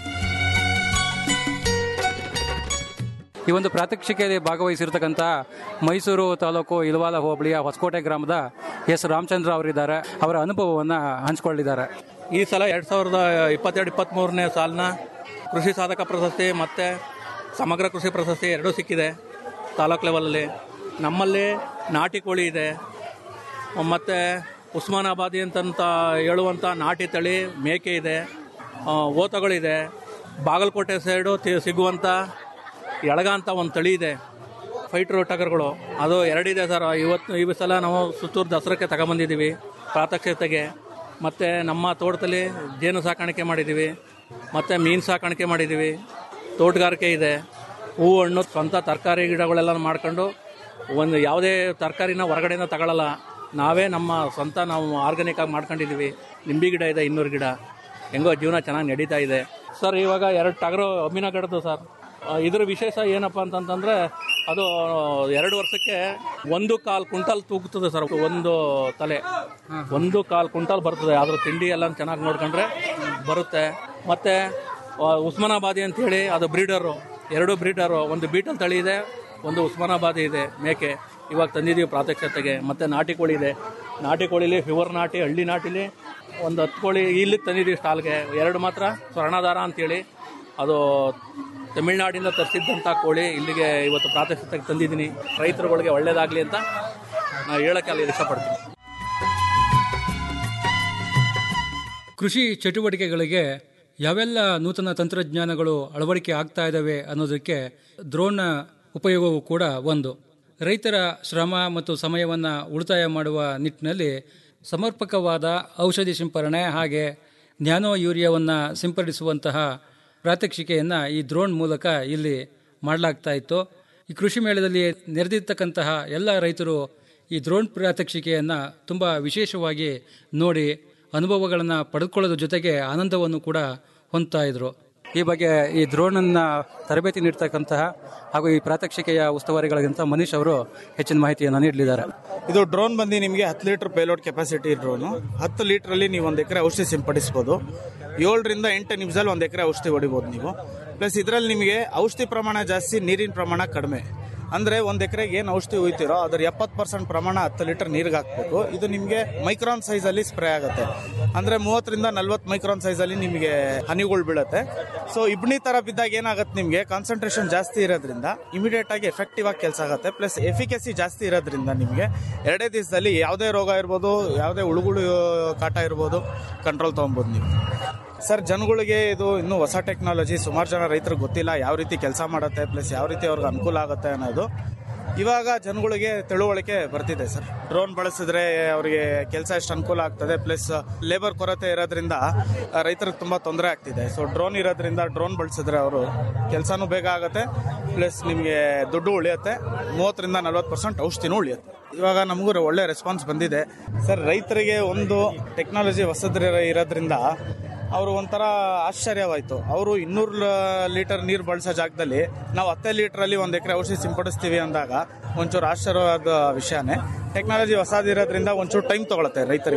ಈ ಒಂದು ಪ್ರಾತ್ಯಕ್ಷಿಕೆಯಲ್ಲಿ ಭಾಗವಹಿಸಿರ್ತಕ್ಕಂಥ ಮೈಸೂರು ತಾಲೂಕು ಇಲವಾಲ ಹೋಬಳಿಯ ಹೊಸಕೋಟೆ ಗ್ರಾಮದ ಎಸ್ ರಾಮಚಂದ್ರ ಅವರಿದ್ದಾರೆ ಅವರ ಅನುಭವವನ್ನು ಹಂಚಿಕೊಂಡಿದ್ದಾರೆ ಈ ಸಲ ಎರಡು ಸಾವಿರದ ಇಪ್ಪತ್ತೆರಡು ಇಪ್ಪತ್ತ್ಮೂರನೇ ಸಾಲಿನ ಕೃಷಿ ಸಾಧಕ ಪ್ರಶಸ್ತಿ ಮತ್ತು ಸಮಗ್ರ ಕೃಷಿ ಪ್ರಶಸ್ತಿ ಎರಡೂ ಸಿಕ್ಕಿದೆ ತಾಲೂಕು ಲೆವೆಲಲ್ಲಿ ನಮ್ಮಲ್ಲಿ ನಾಟಿ ಕೋಳಿ ಇದೆ ಮತ್ತು ಉಸ್ಮಾನಾಬಾದಿ ಅಂತಂತ ಹೇಳುವಂಥ ನಾಟಿ ತಳಿ ಮೇಕೆ ಇದೆ ಆ, ಓತಗಳಿದೆ ಬಾಗಲಕೋಟೆ ಸೈಡು ತಿ- ಸಿಗುವಂಥ ಎಳಗ ಅಂತ ಒಂದು ತಳಿ ಇದೆ ಫೈಟ್ರು ಟಗರ್ಗಳು ಅದು ಎರಡಿದೆ ಸರ್ ಇವತ್ತು ಈ ಸಲ ನಾವು ಸುತ್ತೂರು ದಸರಕ್ಕೆ ತಗೊಂಬಂದಿದ್ದೀವಿ ಪ್ರಾತ್ಯಕ್ಷತೆಗೆ ಮತ್ತು ನಮ್ಮ ತೋಟದಲ್ಲಿ ಜೇನು ಸಾಕಾಣಿಕೆ ಮಾಡಿದ್ದೀವಿ ಮತ್ತು ಮೀನು ಸಾಕಾಣಿಕೆ ಮಾಡಿದ್ದೀವಿ ತೋಟಗಾರಿಕೆ ಇದೆ ಹೂವು ಹಣ್ಣು ಸ್ವಂತ ತರಕಾರಿ ಗಿಡಗಳೆಲ್ಲ ಮಾಡ್ಕೊಂಡು ಒಂದು ಯಾವುದೇ ತರಕಾರಿನ ಹೊರಗಡೆಯಿಂದ ತಗೊಳ್ಳಲ್ಲ ನಾವೇ ನಮ್ಮ ಸ್ವಂತ ನಾವು ಆರ್ಗ್ಯಾನಿಕ್ ಆಗಿ ಮಾಡ್ಕೊಂಡಿದ್ದೀವಿ ನಿಂಬೆ ಗಿಡ ಇದೆ ಇನ್ನೂರು ಗಿಡ ಹೆಂಗೋ ಜೀವನ ಚೆನ್ನಾಗಿ ನಡೀತಾ ಇದೆ ಸರ್ ಇವಾಗ ಎರಡು ಟಗರು ಅಮ್ಮಿನಗಡದು ಸರ್ ಆ, ಇದ್ರ ವಿಶೇಷ ಏನಪ್ಪ ಅಂತಂತಂದ್ರೆ ಅದು ಎರಡು ವರ್ಷಕ್ಕೆ ಒಂದು ಕಾಲು ಕ್ವಿಂಟಲ್ ತೂಗುತ್ತದೆ ಸರ್ ಒಂದು ತಲೆ ಒಂದು ಕಾಲು ಕ್ವಿಂಟಲ್ ಬರ್ತದೆ ಅದ್ರ ತಿಂಡಿ ಎಲ್ಲ ಚೆನ್ನಾಗಿ ನೋಡ್ಕೊಂಡ್ರೆ ಬರುತ್ತೆ ಮತ್ತೆ ಆ, ಉಸ್ಮಾನಾಬಾದಿ ಅಂತೇಳಿ ಅದು ಬ್ರೀಡರು ಎರಡು ಬ್ರೀಡರು ಒಂದು ಬೀಟಲ್ ತಳಿ ಇದೆ ಒಂದು ಉಸ್ಮಾನಾಬಾದಿ ಇದೆ ಮೇಕೆ ಇವಾಗ ತಂದಿದ್ದೀವಿ ಪ್ರಾತ್ಯಕ್ಷತೆಗೆ ಮತ್ತು ನಾಟಿ ಕೋಳಿ ಇದೆ ನಾಟಿ ಕೋಳಿಲಿ ಫಿವರ್ ನಾಟಿ ಹಳ್ಳಿ ನಾಟಿಲಿ ಒಂದು ಹತ್ತು ಕೋಳಿ ಇಲ್ಲಿಗೆ ತಂದಿದ್ದೀವಿ ಸ್ಟಾಲ್ಗೆ ಎರಡು ಮಾತ್ರ ಸ್ವರ್ಣಧಾರ ಅಂತೇಳಿ ಅದು ತಮಿಳ್ನಾಡಿಂದ ತರಿಸಿದ್ದಂಥ ಕೋಳಿ ಇಲ್ಲಿಗೆ ಇವತ್ತು ಪ್ರಾತ್ಯಕ್ಷತೆಗೆ ತಂದಿದ್ದೀನಿ ರೈತರುಗಳಿಗೆ ಒಳ್ಳೇದಾಗಲಿ ಅಂತ ನಾನು ಹೇಳೋಕ್ಕೆ ಅಲ್ಲಿ ಇಷ್ಟಪಡ್ತೀನಿ ಕೃಷಿ ಚಟುವಟಿಕೆಗಳಿಗೆ ಯಾವೆಲ್ಲ ನೂತನ ತಂತ್ರಜ್ಞಾನಗಳು ಅಳವಡಿಕೆ ಆಗ್ತಾ ಇದ್ದಾವೆ ಅನ್ನೋದಕ್ಕೆ ಡ್ರೋನ್ನ ಉಪಯೋಗವೂ ಕೂಡ ಒಂದು ರೈತರ ಶ್ರಮ ಮತ್ತು ಸಮಯವನ್ನು ಉಳಿತಾಯ ಮಾಡುವ ನಿಟ್ಟಿನಲ್ಲಿ ಸಮರ್ಪಕವಾದ ಔಷಧಿ ಸಿಂಪರಣೆ ಹಾಗೆ ನ್ಯಾನೋ ಯೂರಿಯಾವನ್ನು ಸಿಂಪಡಿಸುವಂತಹ ಪ್ರಾತ್ಯಕ್ಷಿಕೆಯನ್ನು ಈ ಡ್ರೋನ್ ಮೂಲಕ ಇಲ್ಲಿ ಮಾಡಲಾಗ್ತಾ ಇತ್ತು ಈ ಕೃಷಿ ಮೇಳದಲ್ಲಿ ನೆರೆದಿರ್ತಕ್ಕಂತಹ ಎಲ್ಲ ರೈತರು ಈ ಡ್ರೋನ್ ಪ್ರಾತ್ಯಕ್ಷಿಕೆಯನ್ನು ತುಂಬ ವಿಶೇಷವಾಗಿ ನೋಡಿ ಅನುಭವಗಳನ್ನು ಪಡೆದುಕೊಳ್ಳೋದ್ರ ಜೊತೆಗೆ ಆನಂದವನ್ನು ಕೂಡ ಹೊಂದ್ತಾ ಇದ್ರು ಈ ಬಗ್ಗೆ ಈ ಡ್ರೋನನ್ನು ತರಬೇತಿ ನೀಡ್ತಕ್ಕಂತಹ ಹಾಗೂ ಈ ಪ್ರಾತ್ಯಕ್ಷಿಕೆಯ ಉಸ್ತುವಾರಿಗಳಿಗಿಂತ ಮನೀಶ್ ಅವರು ಹೆಚ್ಚಿನ ಮಾಹಿತಿಯನ್ನು ನೀಡಲಿದ್ದಾರೆ ಇದು ಡ್ರೋನ್ ಬಂದು ನಿಮಗೆ ಹತ್ತು ಲೀಟರ್ ಪೇಲೋಡ್ ಕೆಪಾಸಿಟಿ ಡ್ರೋನು ಹತ್ತು ಲೀಟ್ರಲ್ಲಿ ನೀವು ಒಂದು ಎಕರೆ ಔಷಧಿ ಸಿಂಪಡಿಸ್ಬೋದು ಏಳರಿಂದ ಎಂಟು ನಿಮಿಷದಲ್ಲಿ ಒಂದು ಎಕರೆ ಔಷಧಿ ಹೊಡಿಬೋದು ನೀವು ಪ್ಲಸ್ ಇದರಲ್ಲಿ ನಿಮಗೆ ಔಷಧಿ ಪ್ರಮಾಣ ಜಾಸ್ತಿ ನೀರಿನ ಪ್ರಮಾಣ ಕಡಿಮೆ ಅಂದರೆ ಒಂದು ಎಕರೆಗೆ ಏನು ಔಷಧಿ ಹೋಯ್ತಿರೋ ಅದ್ರ ಎಪ್ಪತ್ತು ಪರ್ಸೆಂಟ್ ಪ್ರಮಾಣ ಹತ್ತು ಲೀಟರ್ ನೀರಿಗೆ ಹಾಕಬೇಕು ಇದು ನಿಮಗೆ ಮೈಕ್ರಾನ್ ಸೈಜಲ್ಲಿ ಸ್ಪ್ರೇ ಆಗುತ್ತೆ ಅಂದರೆ ಮೂವತ್ತರಿಂದ ನಲ್ವತ್ತು ಮೈಕ್ರಾನ್ ಸೈಜಲ್ಲಿ ನಿಮಗೆ ಹನಿಗಳು ಬೀಳುತ್ತೆ ಸೊ ಇಬ್ನಿ ಥರ ಬಿದ್ದಾಗ ಏನಾಗುತ್ತೆ ನಿಮಗೆ ಕಾನ್ಸಂಟ್ರೇಷನ್ ಜಾಸ್ತಿ ಇರೋದ್ರಿಂದ ಇಮಿಡಿಯೇಟ್ ಆಗಿ ಎಫೆಕ್ಟಿವ್ ಆಗಿ ಕೆಲಸ ಆಗುತ್ತೆ ಪ್ಲಸ್ ಎಫಿಕೆಸಿ ಜಾಸ್ತಿ ಇರೋದ್ರಿಂದ ನಿಮಗೆ ಎರಡೇ ದಿವಸದಲ್ಲಿ ಯಾವುದೇ ರೋಗ ಇರ್ಬೋದು ಯಾವುದೇ ಉಳುಗುಳು ಕಾಟ ಇರ್ಬೋದು ಕಂಟ್ರೋಲ್ ತೊಗೊಬೋದು ನೀವು ಸರ್ ಜನಗಳಿಗೆ ಇದು ಇನ್ನೂ ಹೊಸ ಟೆಕ್ನಾಲಜಿ ಸುಮಾರು ಜನ ರೈತರಿಗೆ ಗೊತ್ತಿಲ್ಲ ಯಾವ ರೀತಿ ಕೆಲಸ ಮಾಡುತ್ತೆ ಪ್ಲಸ್ ಯಾವ ರೀತಿ ಅವ್ರಿಗೆ ಅನುಕೂಲ ಆಗುತ್ತೆ ಅನ್ನೋದು ಇವಾಗ ಜನಗಳಿಗೆ ತಿಳುವಳಿಕೆ ಬರ್ತಿದೆ ಸರ್ ಡ್ರೋನ್ ಬಳಸಿದ್ರೆ ಅವರಿಗೆ ಕೆಲಸ ಎಷ್ಟು ಅನುಕೂಲ ಆಗ್ತದೆ ಪ್ಲಸ್ ಲೇಬರ್ ಕೊರತೆ ಇರೋದ್ರಿಂದ ಆ, ರೈತರಿಗೆ ತುಂಬ ತೊಂದರೆ ಆಗ್ತಿದೆ ಸೊ ಡ್ರೋನ್ ಇರೋದ್ರಿಂದ ಡ್ರೋನ್ ಬಳಸಿದ್ರೆ ಅವರು ಕೆಲಸನೂ ಬೇಗ ಆಗುತ್ತೆ ಪ್ಲಸ್ ನಿಮಗೆ ದುಡ್ಡು ಉಳಿಯುತ್ತೆ ಮೂವತ್ತರಿಂದ ನಲ್ವತ್ತು ಪರ್ಸೆಂಟ್ ಔಷಧಿನೂ ಉಳಿಯುತ್ತೆ ಇವಾಗ ನಮಗೂ ಒಳ್ಳೆ ರೆಸ್ಪಾನ್ಸ್ ಬಂದಿದೆ ಸರ್ ರೈತರಿಗೆ ಒಂದು ಟೆಕ್ನಾಲಜಿ ಹೊಸದ್ರ ಇರೋದ್ರಿಂದ ಅವರು ಒಂಥರ ಆಶ್ಚರ್ಯವಾಯಿತು ಅವರು ಇನ್ನೂರು ಲೀಟರ್ ನೀರು ಬಳಸೋ ಜಾಗದಲ್ಲಿ ನಾವು ಹತ್ತೇ ಲೀಟ್ರಲ್ಲಿ ಒಂದು ಎಕರೆ ಔಷಧಿ ಸಿಂಪಡಿಸ್ತೀವಿ ಅಂದಾಗ ಒಂಚೂರು ಆಶ್ಚರ್ಯವಾದ ವಿಷಯನೇ ಟೆಕ್ನಾಲಜಿ ಹೊಸದಿರೋದ್ರಿಂದ ಒಂಚೂರು ಟೈಮ್ ತಗೊಳುತ್ತೆ ರೈತರಿಗೆ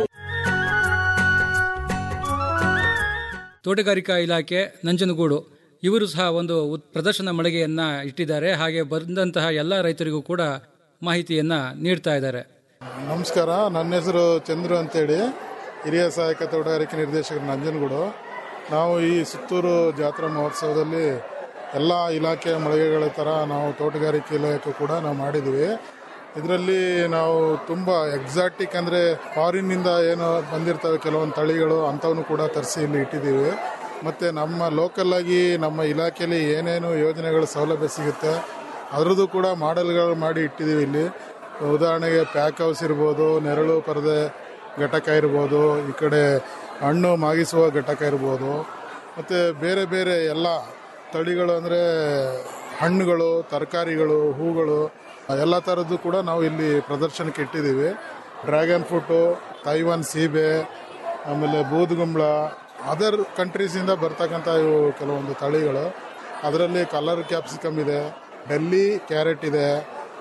ತೋಟಗಾರಿಕಾ ಇಲಾಖೆ ನಂಜನಗೂಡು ಇವರು ಸಹ ಒಂದು ಉತ್- ಪ್ರದರ್ಶನ ಮಳಿಗೆಯನ್ನ ಇಟ್ಟಿದ್ದಾರೆ ಹಾಗೆ ಬಂದಂತಹ ಎಲ್ಲ ರೈತರಿಗೂ ಕೂಡ ಮಾಹಿತಿಯನ್ನ ನೀಡ್ತಾ ಇದ್ದಾರೆ ನಮಸ್ಕಾರ ನನ್ನ ಹೆಸರು ಚಂದ್ರು ಅಂತೇಳಿ ಹಿರಿಯ ಸಹಾಯಕ ತೋಟಗಾರಿಕೆ ನಿರ್ದೇಶಕರು ನಂಜನಗೂಡು ನಾವು ಈ ಸುತ್ತೂರು ಜಾತ್ರಾ ಮಹೋತ್ಸವದಲ್ಲಿ ಎಲ್ಲ ಇಲಾಖೆಯ ಮಳಿಗೆಗಳ ಥರ ನಾವು ತೋಟಗಾರಿಕೆ ಇಲಾಖೆ ಕೂಡ ನಾವು ಮಾಡಿದ್ದೀವಿ ಇದರಲ್ಲಿ ನಾವು ತುಂಬ ಎಕ್ಸಾಟಿಕ್ ಅಂದರೆ ಫಾರಿನ್ನಿಂದ ಏನೋ ಬಂದಿರ್ತವೆ ಕೆಲವೊಂದು ತಳಿಗಳು ಅಂಥವನ್ನು ಕೂಡ ತರಿಸಿ ಇಲ್ಲಿ ಇಟ್ಟಿದ್ದೀವಿ ಮತ್ತು ನಮ್ಮ ಲೋಕಲ್ ಆಗಿ ನಮ್ಮ ಇಲಾಖೆಯಲ್ಲಿ ಏನೇನು ಯೋಜನೆಗಳ ಸೌಲಭ್ಯ ಸಿಗುತ್ತೆ ಅದರದ್ದು ಕೂಡ ಮಾಡೆಲ್ಗಳು ಮಾಡಿ ಇಟ್ಟಿದ್ದೀವಿ ಇಲ್ಲಿ ಉದಾಹರಣೆಗೆ ಪ್ಯಾಕ್ ಹೌಸ್ ಇರ್ಬೋದು ನೆರಳು ಪರದೆ ಘಟಕ ಇರ್ಬೋದು ಈ ಕಡೆ ಹಣ್ಣು ಮಾಗಿಸುವ ಘಟಕ ಇರ್ಬೋದು ಮತ್ತು ಬೇರೆ ಬೇರೆ ಎಲ್ಲ ತಳಿಗಳು ಅಂದರೆ ಹಣ್ಣುಗಳು ತರಕಾರಿಗಳು ಹೂಗಳು ಎಲ್ಲ ಥರದ್ದು ಕೂಡ ನಾವು ಇಲ್ಲಿ ಪ್ರದರ್ಶನಕ್ಕೆ ಇಟ್ಟಿದ್ದೀವಿ ಡ್ರ್ಯಾಗನ್ ಫ್ರೂಟು ತೈವಾನ್ ಸೀಬೆ ಆಮೇಲೆ ಬೂದುಗುಂಬಳ ಅದರ್ ಕಂಟ್ರೀಸಿಂದ ಬರ್ತಕ್ಕಂಥ ಇವು ಕೆಲವೊಂದು ತಳಿಗಳು ಅದರಲ್ಲಿ ಕಲರ್ ಕ್ಯಾಪ್ಸಿಕಮ್ ಇದೆ ಡೆಲ್ಲಿ ಕ್ಯಾರೆಟ್ ಇದೆ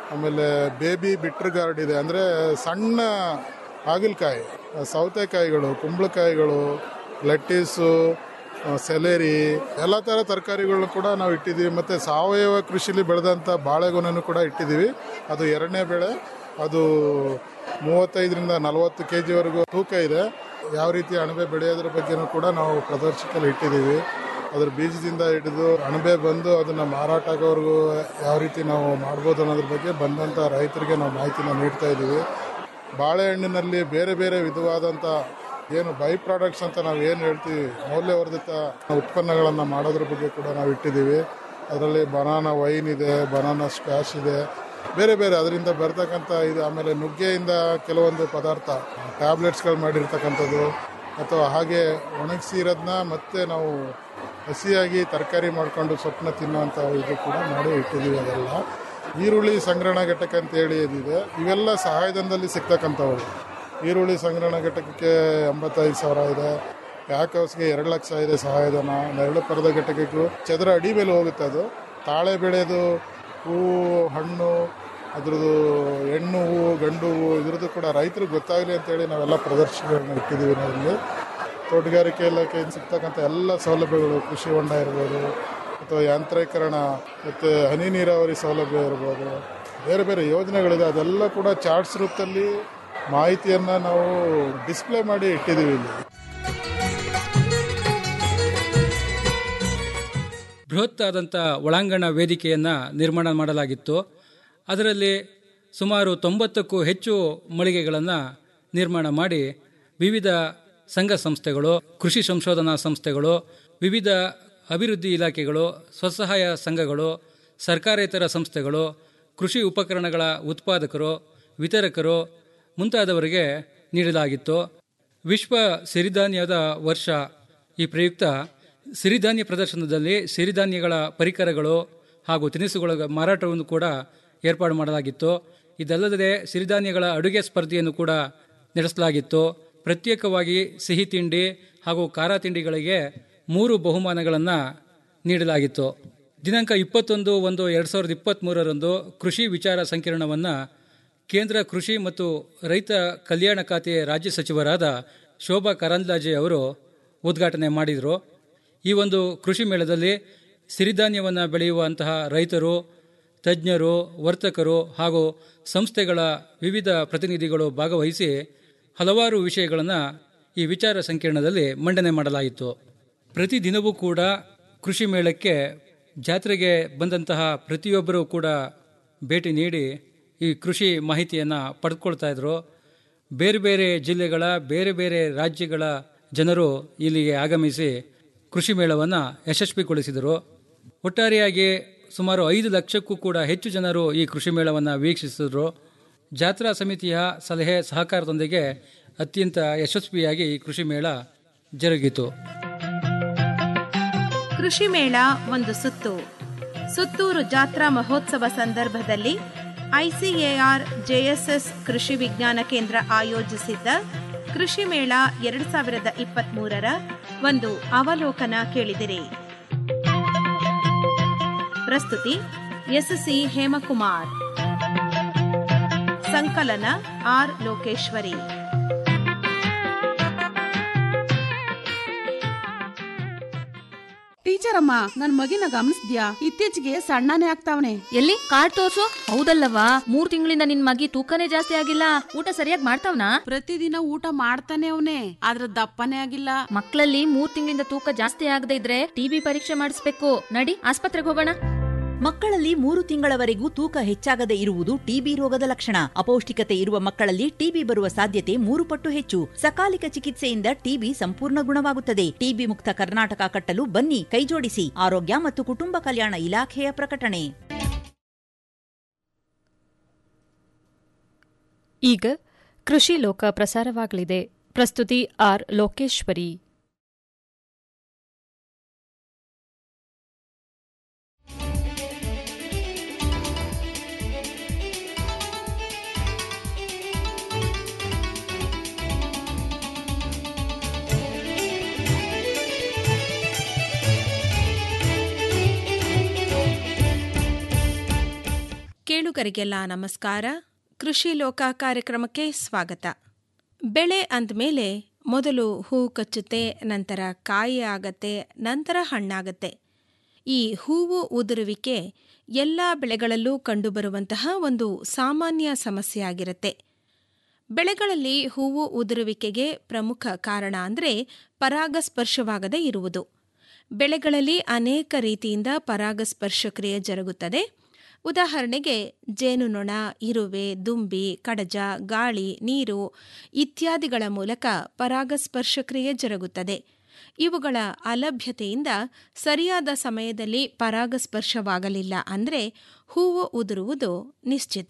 ಆಮೇಲೆ ಬೇಬಿ ಬಿಟ್ರ್ ಗಾರ್ಡ್ ಇದೆ ಅಂದರೆ ಸಣ್ಣ ಹಾಗಲಕಾಯಿ ಸೌತೆಕಾಯಿಗಳು ಕುಂಬಳಕಾಯಿಗಳು ಲೆಟ್ಟೀಸು ಸೆಲೆರಿ ಎಲ್ಲ ಥರ ತರಕಾರಿಗಳನ್ನ ಕೂಡ ನಾವು ಇಟ್ಟಿದ್ದೀವಿ ಮತ್ತು ಸಾವಯವ ಕೃಷಿಲಿ ಬೆಳೆದಂಥ ಬಾಳೆಗೊನೆನೂ ಕೂಡ ಇಟ್ಟಿದ್ದೀವಿ ಅದು ಎರಡನೇ ಬೆಳೆ ಅದು ಮೂವತ್ತೈದರಿಂದ ನಲವತ್ತು ಕೆ ಜಿವರೆಗೂ ತೂಕ ಇದೆ ಯಾವ ರೀತಿ ಅಣಬೆ ಬೆಳೆಯೋದ್ರ ಬಗ್ಗೆನೂ ಕೂಡ ನಾವು ಪ್ರದರ್ಶಕಲ್ಲಿ ಇಟ್ಟಿದ್ದೀವಿ ಅದ್ರ ಬೀಜದಿಂದ ಹಿಡಿದು ಅಣಬೆ ಬಂದು ಅದನ್ನು ಮಾರಾಟ ಆಗೋವರೆಗೂ ಯಾವ ರೀತಿ ನಾವು ಮಾಡ್ಬೋದು ಅನ್ನೋದ್ರ ಬಗ್ಗೆ ಬಂದಂಥ ರೈತರಿಗೆ ನಾವು ಮಾಹಿತಿನ ನೀಡ್ತಾ ಇದ್ದೀವಿ ಬಾಳೆಹಣ್ಣಿನಲ್ಲಿ ಬೇರೆ ಬೇರೆ ವಿಧವಾದಂಥ ಏನು ಬೈ ಪ್ರಾಡಕ್ಟ್ಸ್ ಅಂತ ನಾವು ಏನು ಹೇಳ್ತೀವಿ ಮೌಲ್ಯವರ್ಧಿತ ಉತ್ಪನ್ನಗಳನ್ನು ಮಾಡೋದ್ರ ಬಗ್ಗೆ ಕೂಡ ನಾವು ಇಟ್ಟಿದ್ದೀವಿ ಅದರಲ್ಲಿ ಬನಾನಾ ವೈನ್ ಇದೆ ಬನಾನಾ ಸ್ಕ್ವಾಶ್ ಇದೆ ಬೇರೆ ಬೇರೆ ಅದರಿಂದ ಬರ್ತಕ್ಕಂಥ ಇದು ಆಮೇಲೆ ನುಗ್ಗೆಯಿಂದ ಕೆಲವೊಂದು ಪದಾರ್ಥ ಟ್ಯಾಬ್ಲೆಟ್ಸ್ಗಳು ಮಾಡಿರ್ತಕ್ಕಂಥದ್ದು ಅಥವಾ ಹಾಗೆ ಒಣಗಿಸಿರೋದನ್ನ ಮತ್ತೆ ನಾವು ಹಸಿಯಾಗಿ ತರಕಾರಿ ಮಾಡ್ಕೊಂಡು ಸೊಪ್ಪನ್ನ ತಿನ್ನುವಂಥ ಇದು ಕೂಡ ಮಾಡಿ ಇಟ್ಟಿದ್ದೀವಿ ಅದೆಲ್ಲ ಈರುಳ್ಳಿ ಸಂಗ್ರಹಣಾ ಘಟಕ ಅಂತ ಹೇಳಿ ಇದಿದೆ ಇವೆಲ್ಲ ಸಹಾಯಧನದಲ್ಲಿ ಸಿಗ್ತಕ್ಕಂಥವು ಈರುಳ್ಳಿ ಸಂಗ್ರಹಣಾ ಘಟಕಕ್ಕೆ ಎಂಬತ್ತೈದು ಸಾವಿರ ಇದೆ ಪ್ಯಾಕ್ ಹೌಸ್ಗೆ ಎರಡು ಲಕ್ಷ ಇದೆ ಸಹಾಯಧನ ನೆರಳು ಪರದ ಘಟಕಕ್ಕೂ ಚದರ ಅಡಿ ಮೇಲೆ ಹೋಗುತ್ತೆ ಅದು ತಾಳೆ ಬೆಳೆದು ಹೂವು ಹಣ್ಣು ಅದ್ರದ್ದು ಹೆಣ್ಣು ಹೂವು ಗಂಡು ಹೂವು ಇದ್ರದ್ದು ಕೂಡ ರೈತರಿಗೆ ಗೊತ್ತಾಗಲಿ ಅಂತೇಳಿ ನಾವೆಲ್ಲ ಪ್ರದರ್ಶನಗಳನ್ನ ಇಟ್ಟಿದ್ದೀವಿ ನಾವಿಲ್ಲಿ ತೋಟಗಾರಿಕೆ ಇಲಾಖೆಯಿಂದ ಸಿಗ್ತಕ್ಕಂಥ ಎಲ್ಲ ಸೌಲಭ್ಯಗಳು ಕೃಷಿ ಹೊಂಡ ಇರ್ಬೋದು ಅಥವಾ ಯಾಂತ್ರೀಕರಣ ಮತ್ತು ಹನಿ ನೀರಾವರಿ ಸೌಲಭ್ಯ ಇರ್ಬೋದು ಬೇರೆ ಬೇರೆ ಯೋಜನೆಗಳಿದೆ ಅದೆಲ್ಲ ಕೂಡ ಚಾರ್ಟ್ಸ್ ರೂಪದಲ್ಲಿ ಮಾಹಿತಿಯನ್ನು ನಾವು ಡಿಸ್ಪ್ಲೇ ಮಾಡಿ ಇಟ್ಟಿದ್ದೀವಿ ಇಲ್ಲಿ ಬೃಹತ್ ಆದಂಥ ಒಳಾಂಗಣ ವೇದಿಕೆಯನ್ನು ನಿರ್ಮಾಣ ಮಾಡಲಾಗಿತ್ತು ಅದರಲ್ಲಿ ಸುಮಾರು ತೊಂಬತ್ತಕ್ಕೂ ಹೆಚ್ಚು ಮಳಿಗೆಗಳನ್ನು ನಿರ್ಮಾಣ ಮಾಡಿ ವಿವಿಧ ಸಂಘ ಸಂಸ್ಥೆಗಳು ಕೃಷಿ ಸಂಶೋಧನಾ ಸಂಸ್ಥೆಗಳು ವಿವಿಧ ಅಭಿವೃದ್ಧಿ ಇಲಾಖೆಗಳು ಸ್ವಸಹಾಯ ಸಂಘಗಳು ಸರ್ಕಾರೇತರ ಸಂಸ್ಥೆಗಳು ಕೃಷಿ ಉಪಕರಣಗಳ ಉತ್ಪಾದಕರು ವಿತರಕರು ಮುಂತಾದವರಿಗೆ ನೀಡಲಾಗಿತ್ತು ವಿಶ್ವ ಸಿರಿಧಾನ್ಯದ ವರ್ಷ ಈ ಪ್ರಯುಕ್ತ ಸಿರಿಧಾನ್ಯ ಪ್ರದರ್ಶನದಲ್ಲಿ ಸಿರಿಧಾನ್ಯಗಳ ಪರಿಕರಗಳು ಹಾಗೂ ತಿನಿಸುಗಳ ಮಾರಾಟವನ್ನು ಕೂಡ ಏರ್ಪಾಡು ಮಾಡಲಾಗಿತ್ತು ಇದಲ್ಲದೆ ಸಿರಿಧಾನ್ಯಗಳ ಅಡುಗೆ ಸ್ಪರ್ಧೆಯನ್ನು ಕೂಡ ನಡೆಸಲಾಗಿತ್ತು ಪ್ರತ್ಯೇಕವಾಗಿ ಸಿಹಿ ತಿಂಡಿ ಹಾಗೂ ಖಾರ ತಿಂಡಿಗಳಿಗೆ ಮೂರು ಬಹುಮಾನಗಳನ್ನು ನೀಡಲಾಗಿತ್ತು ದಿನಾಂಕ ಇಪ್ಪತ್ತೊಂದು ಒಂದು ಎರಡು ಸಾವಿರದ ಇಪ್ಪತ್ತ್ಮೂರರಂದು ಕೃಷಿ ವಿಚಾರ ಸಂಕಿರಣವನ್ನು ಕೇಂದ್ರ ಕೃಷಿ ಮತ್ತು ರೈತ ಕಲ್ಯಾಣ ಖಾತೆ ರಾಜ್ಯ ಸಚಿವರಾದ ಶೋಭಾ ಕರಂದ್ಲಾಜೆ ಅವರು ಉದ್ಘಾಟನೆ ಮಾಡಿದರು ಈ ಒಂದು ಕೃಷಿ ಮೇಳದಲ್ಲಿ ಸಿರಿಧಾನ್ಯವನ್ನು ಬೆಳೆಯುವಂತಹ ರೈತರು ತಜ್ಞರು ವರ್ತಕರು ಹಾಗೂ ಸಂಸ್ಥೆಗಳ ವಿವಿಧ ಪ್ರತಿನಿಧಿಗಳು ಭಾಗವಹಿಸಿ ಹಲವಾರು ವಿಷಯಗಳನ್ನು ಈ ವಿಚಾರ ಸಂಕಿರಣದಲ್ಲಿ ಮಂಡನೆ ಮಾಡಲಾಯಿತು ಪ್ರತಿದಿನವೂ ಕೂಡ ಕೃಷಿ ಮೇಳಕ್ಕೆ ಜಾತ್ರೆಗೆ ಬಂದಂತಹ ಪ್ರತಿಯೊಬ್ಬರೂ ಕೂಡ ಭೇಟಿ ನೀಡಿ ಈ ಕೃಷಿ ಮಾಹಿತಿಯನ್ನು ಪಡೆದುಕೊಳ್ತಾ ಇದ್ರು ಬೇರೆ ಬೇರೆ ಜಿಲ್ಲೆಗಳ ಬೇರೆ ಬೇರೆ ರಾಜ್ಯಗಳ ಜನರು ಇಲ್ಲಿಗೆ ಆಗಮಿಸಿ ಕೃಷಿ ಮೇಳವನ್ನು ಯಶಸ್ವಿಗೊಳಿಸಿದರು ಒಟ್ಟಾರೆಯಾಗಿ ಸುಮಾರು ಐದು ಲಕ್ಷಕ್ಕೂ ಕೂಡ ಹೆಚ್ಚು ಜನರು ಈ ಕೃಷಿ ಮೇಳವನ್ನು ವೀಕ್ಷಿಸಿದರು ಜಾತ್ರಾ ಸಮಿತಿಯ ಸಲಹೆ ಸಹಕಾರದೊಂದಿಗೆ ಅತ್ಯಂತ ಯಶಸ್ವಿಯಾಗಿ ಈ ಕೃಷಿ ಮೇಳ ಜರುಗಿತು ಕೃಷಿ ಮೇಳ ಒಂದು ಸುತ್ತು ಸುತ್ತೂರು ಜಾತ್ರಾ ಮಹೋತ್ಸವ ಸಂದರ್ಭದಲ್ಲಿ ಐಸಿಎಆರ್ ಜೆಎಸ್ಎಸ್ ಕೃಷಿ ವಿಜ್ಞಾನ ಕೇಂದ್ರ ಆಯೋಜಿಸಿದ್ದ ಕೃಷಿ ಮೇಳ ಎರಡು ಸಾವಿರದ ಇಪ್ಪತ್ಮೂರರ ಒಂದು ಅವಲೋಕನ ಕೇಳಿದಿರಿ ಪ್ರಸ್ತುತಿ ಎಸ್ಸಿ ಹೇಮಕುಮಾರ್ ಸಂಕಲನ ಆರ್ ಲೋಕೇಶ್ವರಿ ಟೀಚರ್ ಅಮ್ಮ ನನ್ ಮಗಿನ ಗಮನಿಸ್ದ್ಯಾ ಇತ್ತೀಚೆಗೆ ಸಣ್ಣನೇ ಆಗ್ತಾವನೆ ಎಲ್ಲಿ ಕಾರ್ಡ್ ತೋರ್ಸು ಹೌದಲ್ಲವಾ ಮೂರ್ ತಿಂಗಳಿಂದ ನಿನ್ ಮಗಿ ತೂಕನೇ ಜಾಸ್ತಿ ಆಗಿಲ್ಲ ಊಟ ಸರಿಯಾಗಿ ಮಾಡ್ತಾವ್ನಾ ಪ್ರತಿದಿನ ಊಟ ಮಾಡ್ತಾನೆ ಅವನೇ ಆದ್ರ ದಪ್ಪನೇ ಆಗಿಲ್ಲ ಮಕ್ಕಳಲ್ಲಿ ಮೂರ್ ತಿಂಗಳಿಂದ ತೂಕ ಜಾಸ್ತಿ ಆಗದೆ ಇದ್ರೆ ಟಿಬಿ ಪರೀಕ್ಷೆ ಮಾಡಿಸ್ಬೇಕು ನಡಿ ಆಸ್ಪತ್ರೆಗೆ ಹೋಗೋಣ ಮಕ್ಕಳಲ್ಲಿ ಮೂರು ತಿಂಗಳವರೆಗೂ ತೂಕ ಹೆಚ್ಚಾಗದೆ ಇರುವುದು ಟಿಬಿ ರೋಗದ ಲಕ್ಷಣ ಅಪೌಷ್ಟಿಕತೆ ಇರುವ ಮಕ್ಕಳಲ್ಲಿ ಟಿಬಿ ಬರುವ ಸಾಧ್ಯತೆ ಮೂರು ಪಟ್ಟು ಹೆಚ್ಚು ಸಕಾಲಿಕ ಚಿಕಿತ್ಸೆಯಿಂದ ಟಿಬಿ ಸಂಪೂರ್ಣ ಗುಣವಾಗುತ್ತದೆ ಟಿಬಿ ಮುಕ್ತ ಕರ್ನಾಟಕ ಕಟ್ಟಲು ಬನ್ನಿ ಕೈಜೋಡಿಸಿ ಆರೋಗ್ಯ ಮತ್ತು ಕುಟುಂಬ ಕಲ್ಯಾಣ ಇಲಾಖೆಯ ಪ್ರಕಟಣೆ ಈಗ ಕೃಷಿ ಲೋಕ ಪ್ರಸಾರವಾಗಲಿದೆ ಪ್ರಸ್ತುತಿ ಆರ್ ಲೋಕೇಶ್ವರಿ ಕೇಳುಗ ಕೇಳುಗರಿಗೆಲ್ಲ ನಮಸ್ಕಾರ ಕೃಷಿ ಲೋಕ ಕಾರ್ಯಕ್ರಮಕ್ಕೆ ಸ್ವಾಗತ ಬೆಳೆ ಅಂದಮೇಲೆ ಮೊದಲು ಹೂ ಕಚ್ಚುತ್ತೆ ನಂತರ ಕಾಯಿ ಆಗತ್ತೆ ನಂತರ ಹಣ್ಣಾಗತ್ತೆ ಈ ಹೂವು ಉದುರುವಿಕೆ ಎಲ್ಲ ಬೆಳೆಗಳಲ್ಲೂ ಕಂಡುಬರುವಂತಹ ಒಂದು ಸಾಮಾನ್ಯ ಸಮಸ್ಯೆಯಾಗಿರುತ್ತೆ ಬೆಳೆಗಳಲ್ಲಿ ಹೂವು ಉದುರುವಿಕೆಗೆ ಪ್ರಮುಖ ಕಾರಣ ಅಂದರೆ ಪರಾಗಸ್ಪರ್ಶವಾಗದೇ ಇರುವುದು ಬೆಳೆಗಳಲ್ಲಿ ಅನೇಕ ರೀತಿಯಿಂದ ಪರಾಗಸ್ಪರ್ಶ ಕ್ರಿಯೆ ಜರುಗುತ್ತದೆ ಉದಾಹರಣೆಗೆ ಜೇನುನೊಣ ಇರುವೆ ದುಂಬಿ ಕಡಜ ಗಾಳಿ ನೀರು ಇತ್ಯಾದಿಗಳ ಮೂಲಕ ಪರಾಗಸ್ಪರ್ಶ ಕ್ರಿಯೆ ಜರುಗುತ್ತದೆ ಇವುಗಳ ಅಲಭ್ಯತೆಯಿಂದ ಸರಿಯಾದ ಸಮಯದಲ್ಲಿ ಪರಾಗಸ್ಪರ್ಶವಾಗಲಿಲ್ಲ ಅಂದರೆ ಹೂವು ಉದುರುವುದು ನಿಶ್ಚಿತ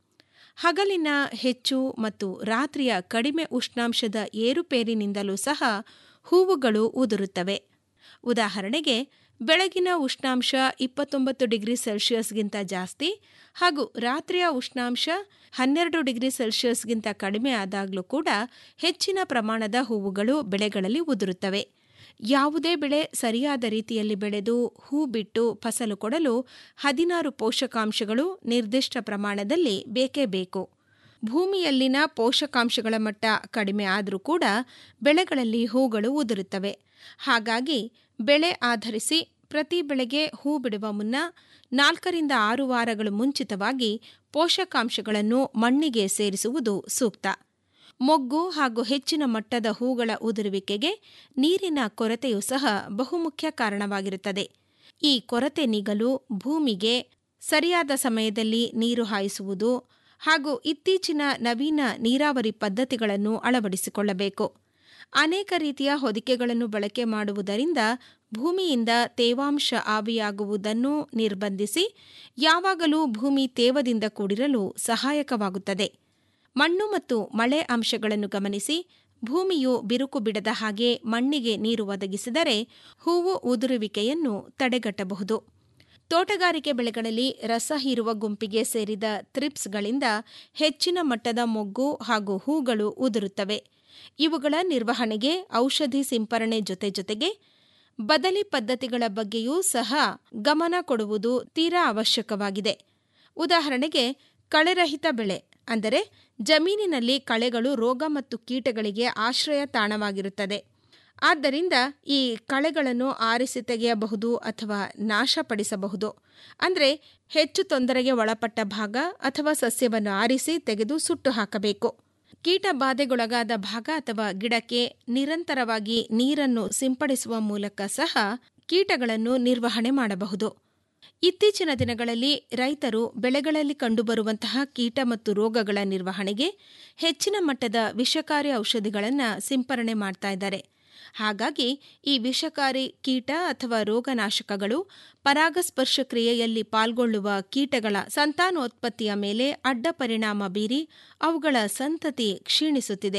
ಹಗಲಿನ ಹೆಚ್ಚು ಮತ್ತು ರಾತ್ರಿಯ ಕಡಿಮೆ ಉಷ್ಣಾಂಶದ ಏರುಪೇರಿನಿಂದಲೂ ಸಹ ಹೂವುಗಳು ಉದುರುತ್ತವೆ ಉದಾಹರಣೆಗೆ ಬೆಳಗಿನ ಉಷ್ಣಾಂಶ ಇಪ್ಪತ್ತೊಂಬತ್ತು ಡಿಗ್ರಿ ಸೆಲ್ಸಿಯಸ್ಗಿಂತ ಜಾಸ್ತಿ ಹಾಗೂ ರಾತ್ರಿಯ ಉಷ್ಣಾಂಶ ಹನ್ನೆರಡು ಡಿಗ್ರಿ ಸೆಲ್ಸಿಯಸ್ಗಿಂತ ಕಡಿಮೆ ಆದಾಗಲೂ ಕೂಡ ಹೆಚ್ಚಿನ ಪ್ರಮಾಣದ ಹೂವುಗಳು ಬೆಳೆಗಳಲ್ಲಿ ಉದುರುತ್ತವೆ ಯಾವುದೇ ಬೆಳೆ ಸರಿಯಾದ ರೀತಿಯಲ್ಲಿ ಬೆಳೆದು ಹೂ ಬಿಟ್ಟು ಫಸಲು ಕೊಡಲು ಹದಿನಾರು ಪೋಷಕಾಂಶಗಳು ನಿರ್ದಿಷ್ಟ ಪ್ರಮಾಣದಲ್ಲಿ ಬೇಕೇ ಬೇಕು ಭೂಮಿಯಲ್ಲಿನ ಪೋಷಕಾಂಶಗಳ ಮಟ್ಟ ಕಡಿಮೆ ಆದರೂ ಕೂಡ ಬೆಳೆಗಳಲ್ಲಿ ಹೂಗಳು ಉದುರುತ್ತವೆ ಹಾಗಾಗಿ ಬೆಳೆ ಆಧರಿಸಿ ಪ್ರತಿ ಬೆಳೆಗೆ ಹೂ ಬಿಡುವ ಮುನ್ನ ನಾಲ್ಕರಿಂದ ಆರು ವಾರಗಳು ಮುಂಚಿತವಾಗಿ ಪೋಷಕಾಂಶಗಳನ್ನು ಮಣ್ಣಿಗೆ ಸೇರಿಸುವುದು ಸೂಕ್ತ ಮೊಗ್ಗು ಹಾಗೂ ಹೆಚ್ಚಿನ ಮಟ್ಟದ ಹೂಗಳ ಉದುರುವಿಕೆಗೆ ನೀರಿನ ಕೊರತೆಯೂ ಸಹ ಬಹುಮುಖ್ಯ ಕಾರಣವಾಗಿರುತ್ತದೆ ಈ ಕೊರತೆ ನೀಗಲು ಭೂಮಿಗೆ ಸರಿಯಾದ ಸಮಯದಲ್ಲಿ ನೀರು ಹಾಯಿಸುವುದು ಹಾಗೂ ಇತ್ತೀಚಿನ ನವೀನ ನೀರಾವರಿ ಪದ್ಧತಿಗಳನ್ನು ಅಳವಡಿಸಿಕೊಳ್ಳಬೇಕು ಅನೇಕ ರೀತಿಯ ಹೊದಿಕೆಗಳನ್ನು ಬಳಕೆ ಮಾಡುವುದರಿಂದ ಭೂಮಿಯಿಂದ ತೇವಾಂಶ ಆವಿಯಾಗುವುದನ್ನು ನಿರ್ಬಂಧಿಸಿ ಯಾವಾಗಲೂ ಭೂಮಿ ತೇವದಿಂದ ಕೂಡಿರಲು ಸಹಾಯಕವಾಗುತ್ತದೆ ಮಣ್ಣು ಮತ್ತು ಮಳೆ ಅಂಶಗಳನ್ನು ಗಮನಿಸಿ ಭೂಮಿಯು ಬಿರುಕು ಬಿಡದ ಹಾಗೆ ಮಣ್ಣಿಗೆ ನೀರು ಒದಗಿಸಿದರೆ ಹೂವು ಉದುರುವಿಕೆಯನ್ನು ತಡೆಗಟ್ಟಬಹುದು ತೋಟಗಾರಿಕೆ ಬೆಳೆಗಳಲ್ಲಿ ರಸ ಹೀರುವ ಗುಂಪಿಗೆ ಸೇರಿದ ಥ್ರಿಪ್ಸ್ಗಳಿಂದ ಹೆಚ್ಚಿನ ಮಟ್ಟದ ಮೊಗ್ಗು ಹಾಗೂ ಹೂಗಳು ಉದುರುತ್ತವೆ ಇವುಗಳ ನಿರ್ವಹಣೆಗೆ ಔಷಧಿ ಸಿಂಪರಣೆ ಜೊತೆ ಜೊತೆಗೆ ಬದಲಿ ಪದ್ಧತಿಗಳ ಬಗ್ಗೆಯೂ ಸಹ ಗಮನ ಕೊಡುವುದು ತೀರಾ ಅವಶ್ಯಕವಾಗಿದೆ ಉದಾಹರಣೆಗೆ ಕಳೆರಹಿತ ಬೆಳೆ ಅಂದರೆ ಜಮೀನಿನಲ್ಲಿ ಕಳೆಗಳು ರೋಗ ಮತ್ತು ಕೀಟಗಳಿಗೆ ಆಶ್ರಯ ತಾಣವಾಗಿರುತ್ತದೆ ಆದ್ದರಿಂದ ಈ ಕಳೆಗಳನ್ನು ಆರಿಸಿ ತೆಗೆಯಬಹುದು ಅಥವಾ ನಾಶಪಡಿಸಬಹುದು ಅಂದರೆ ಹೆಚ್ಚು ತೊಂದರೆಗೆ ಒಳಪಟ್ಟ ಭಾಗ ಅಥವಾ ಸಸ್ಯವನ್ನು ಆರಿಸಿ ತೆಗೆದು ಸುಟ್ಟು ಹಾಕಬೇಕು ಕೀಟ ಬಾಧೆಗೊಳಗಾದ ಭಾಗ ಅಥವಾ ಗಿಡಕ್ಕೆ ನಿರಂತರವಾಗಿ ನೀರನ್ನು ಸಿಂಪಡಿಸುವ ಮೂಲಕ ಸಹ ಕೀಟಗಳನ್ನು ನಿರ್ವಹಣೆ ಮಾಡಬಹುದು ಇತ್ತೀಚಿನ ದಿನಗಳಲ್ಲಿ ರೈತರು ಬೆಳೆಗಳಲ್ಲಿ ಕಂಡುಬರುವಂತಹ ಕೀಟ ಮತ್ತು ರೋಗಗಳ ನಿರ್ವಹಣೆಗೆ ಹೆಚ್ಚಿನ ಮಟ್ಟದ ವಿಷಕಾರಿ ಔಷಧಿಗಳನ್ನು ಸಿಂಪರಣೆ ಮಾಡ್ತಾ ಇದ್ದಾರೆ ಹಾಗಾಗಿ ಈ ವಿಷಕಾರಿ ಕೀಟ ಅಥವಾ ರೋಗನಾಶಕಗಳು ಪರಾಗಸ್ಪರ್ಶ ಕ್ರಿಯೆಯಲ್ಲಿ ಪಾಲ್ಗೊಳ್ಳುವ ಕೀಟಗಳ ಸಂತಾನೋತ್ಪತ್ತಿಯ ಮೇಲೆ ಅಡ್ಡ ಪರಿಣಾಮ ಬೀರಿ ಅವುಗಳ ಸಂತತಿ ಕ್ಷೀಣಿಸುತ್ತಿದೆ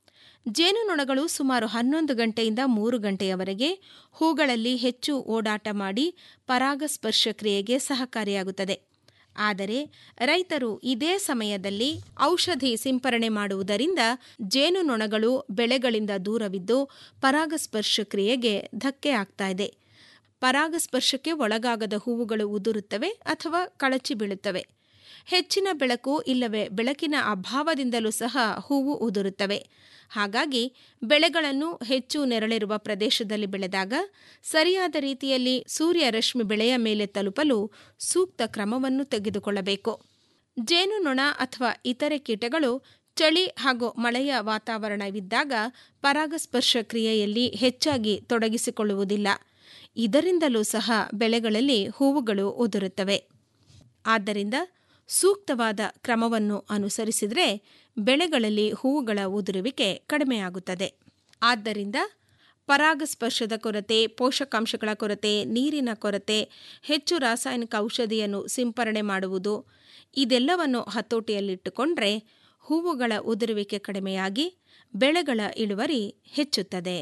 ಜೇನುನೊಣಗಳು ಸುಮಾರು ಹನ್ನೊಂದು ಗಂಟೆಯಿಂದ ಮೂರು ಗಂಟೆಯವರೆಗೆ ಹೂಗಳಲ್ಲಿ ಹೆಚ್ಚು ಓಡಾಟ ಮಾಡಿ ಪರಾಗಸ್ಪರ್ಶ ಕ್ರಿಯೆಗೆ ಸಹಕಾರಿಯಾಗುತ್ತದೆ ಆದರೆ ರೈತರು ಇದೇ ಸಮಯದಲ್ಲಿ ಔಷಧಿ ಸಿಂಪರಣೆ ಮಾಡುವುದರಿಂದ ಜೇನುನೊಣಗಳು ಬೆಳೆಗಳಿಂದ ದೂರವಿದ್ದು ಪರಾಗಸ್ಪರ್ಶ ಕ್ರಿಯೆಗೆ ಧಕ್ಕೆ ಆಗ್ತಾ ಇದೆ ಪರಾಗಸ್ಪರ್ಶಕ್ಕೆ ಒಳಗಾಗದ ಹೂವುಗಳು ಉದುರುತ್ತವೆ ಅಥವಾ ಕಳಚಿ ಬೀಳುತ್ತವೆ ಹೆಚ್ಚಿನ ಬೆಳಕು ಇಲ್ಲವೇ ಬೆಳಕಿನ ಅಭಾವದಿಂದಲೂ ಸಹ ಹೂವು ಉದುರುತ್ತವೆ ಹಾಗಾಗಿ ಬೆಳೆಗಳನ್ನು ಹೆಚ್ಚು ನೆರಳಿರುವ ಪ್ರದೇಶದಲ್ಲಿ ಬೆಳೆದಾಗ ಸರಿಯಾದ ರೀತಿಯಲ್ಲಿ ಸೂರ್ಯ ರಶ್ಮಿ ಬೆಳೆಯ ಮೇಲೆ ತಲುಪಲು ಸೂಕ್ತ ಕ್ರಮವನ್ನು ತೆಗೆದುಕೊಳ್ಳಬೇಕು ಜೇನುನೊಣ ಅಥವಾ ಇತರೆ ಕೀಟಗಳು ಚಳಿ ಹಾಗೂ ಮಳೆಯ ವಾತಾವರಣವಿದ್ದಾಗ ಪರಾಗಸ್ಪರ್ಶ ಕ್ರಿಯೆಯಲ್ಲಿ ಹೆಚ್ಚಾಗಿ ತೊಡಗಿಸಿಕೊಳ್ಳುವುದಿಲ್ಲ ಇದರಿಂದಲೂ ಸಹ ಬೆಳೆಗಳಲ್ಲಿ ಹೂವುಗಳು ಉದುರುತ್ತವೆ ಆದ್ದರಿಂದ ಸೂಕ್ತವಾದ ಕ್ರಮವನ್ನು ಅನುಸರಿಸಿದರೆ ಬೆಳೆಗಳಲ್ಲಿ ಹೂವುಗಳ ಉದುರುವಿಕೆ ಕಡಿಮೆಯಾಗುತ್ತದೆ ಆದ್ದರಿಂದ ಪರಾಗಸ್ಪರ್ಶದ ಕೊರತೆ ಪೋಷಕಾಂಶಗಳ ಕೊರತೆ ನೀರಿನ ಕೊರತೆ ಹೆಚ್ಚು ರಾಸಾಯನಿಕ ಔಷಧಿಯನ್ನು ಸಿಂಪರಣೆ ಮಾಡುವುದು ಇದೆಲ್ಲವನ್ನು ಹತೋಟಿಯಲ್ಲಿಟ್ಟುಕೊಂಡ್ರೆ ಹೂವುಗಳ ಉದುರುವಿಕೆ ಕಡಿಮೆಯಾಗಿ ಬೆಳೆಗಳ ಇಳುವರಿ ಹೆಚ್ಚುತ್ತದೆ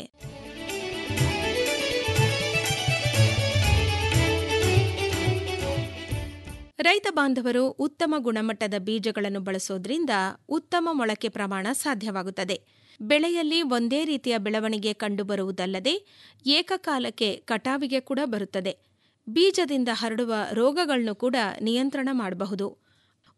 ರೈತ ಬಾಂಧವರು ಉತ್ತಮ ಗುಣಮಟ್ಟದ ಬೀಜಗಳನ್ನು ಬಳಸೋದ್ರಿಂದ ಉತ್ತಮ ಮೊಳಕೆ ಪ್ರಮಾಣ ಸಾಧ್ಯವಾಗುತ್ತದೆ ಬೆಳೆಯಲ್ಲಿ ಒಂದೇ ರೀತಿಯ ಬೆಳವಣಿಗೆ ಕಂಡುಬರುವುದಲ್ಲದೆ ಏಕಕಾಲಕ್ಕೆ ಕಟಾವಿಗೆ ಕೂಡ ಬರುತ್ತದೆ ಬೀಜದಿಂದ ಹರಡುವ ರೋಗಗಳನ್ನು ಕೂಡ ನಿಯಂತ್ರಣ ಮಾಡಬಹುದು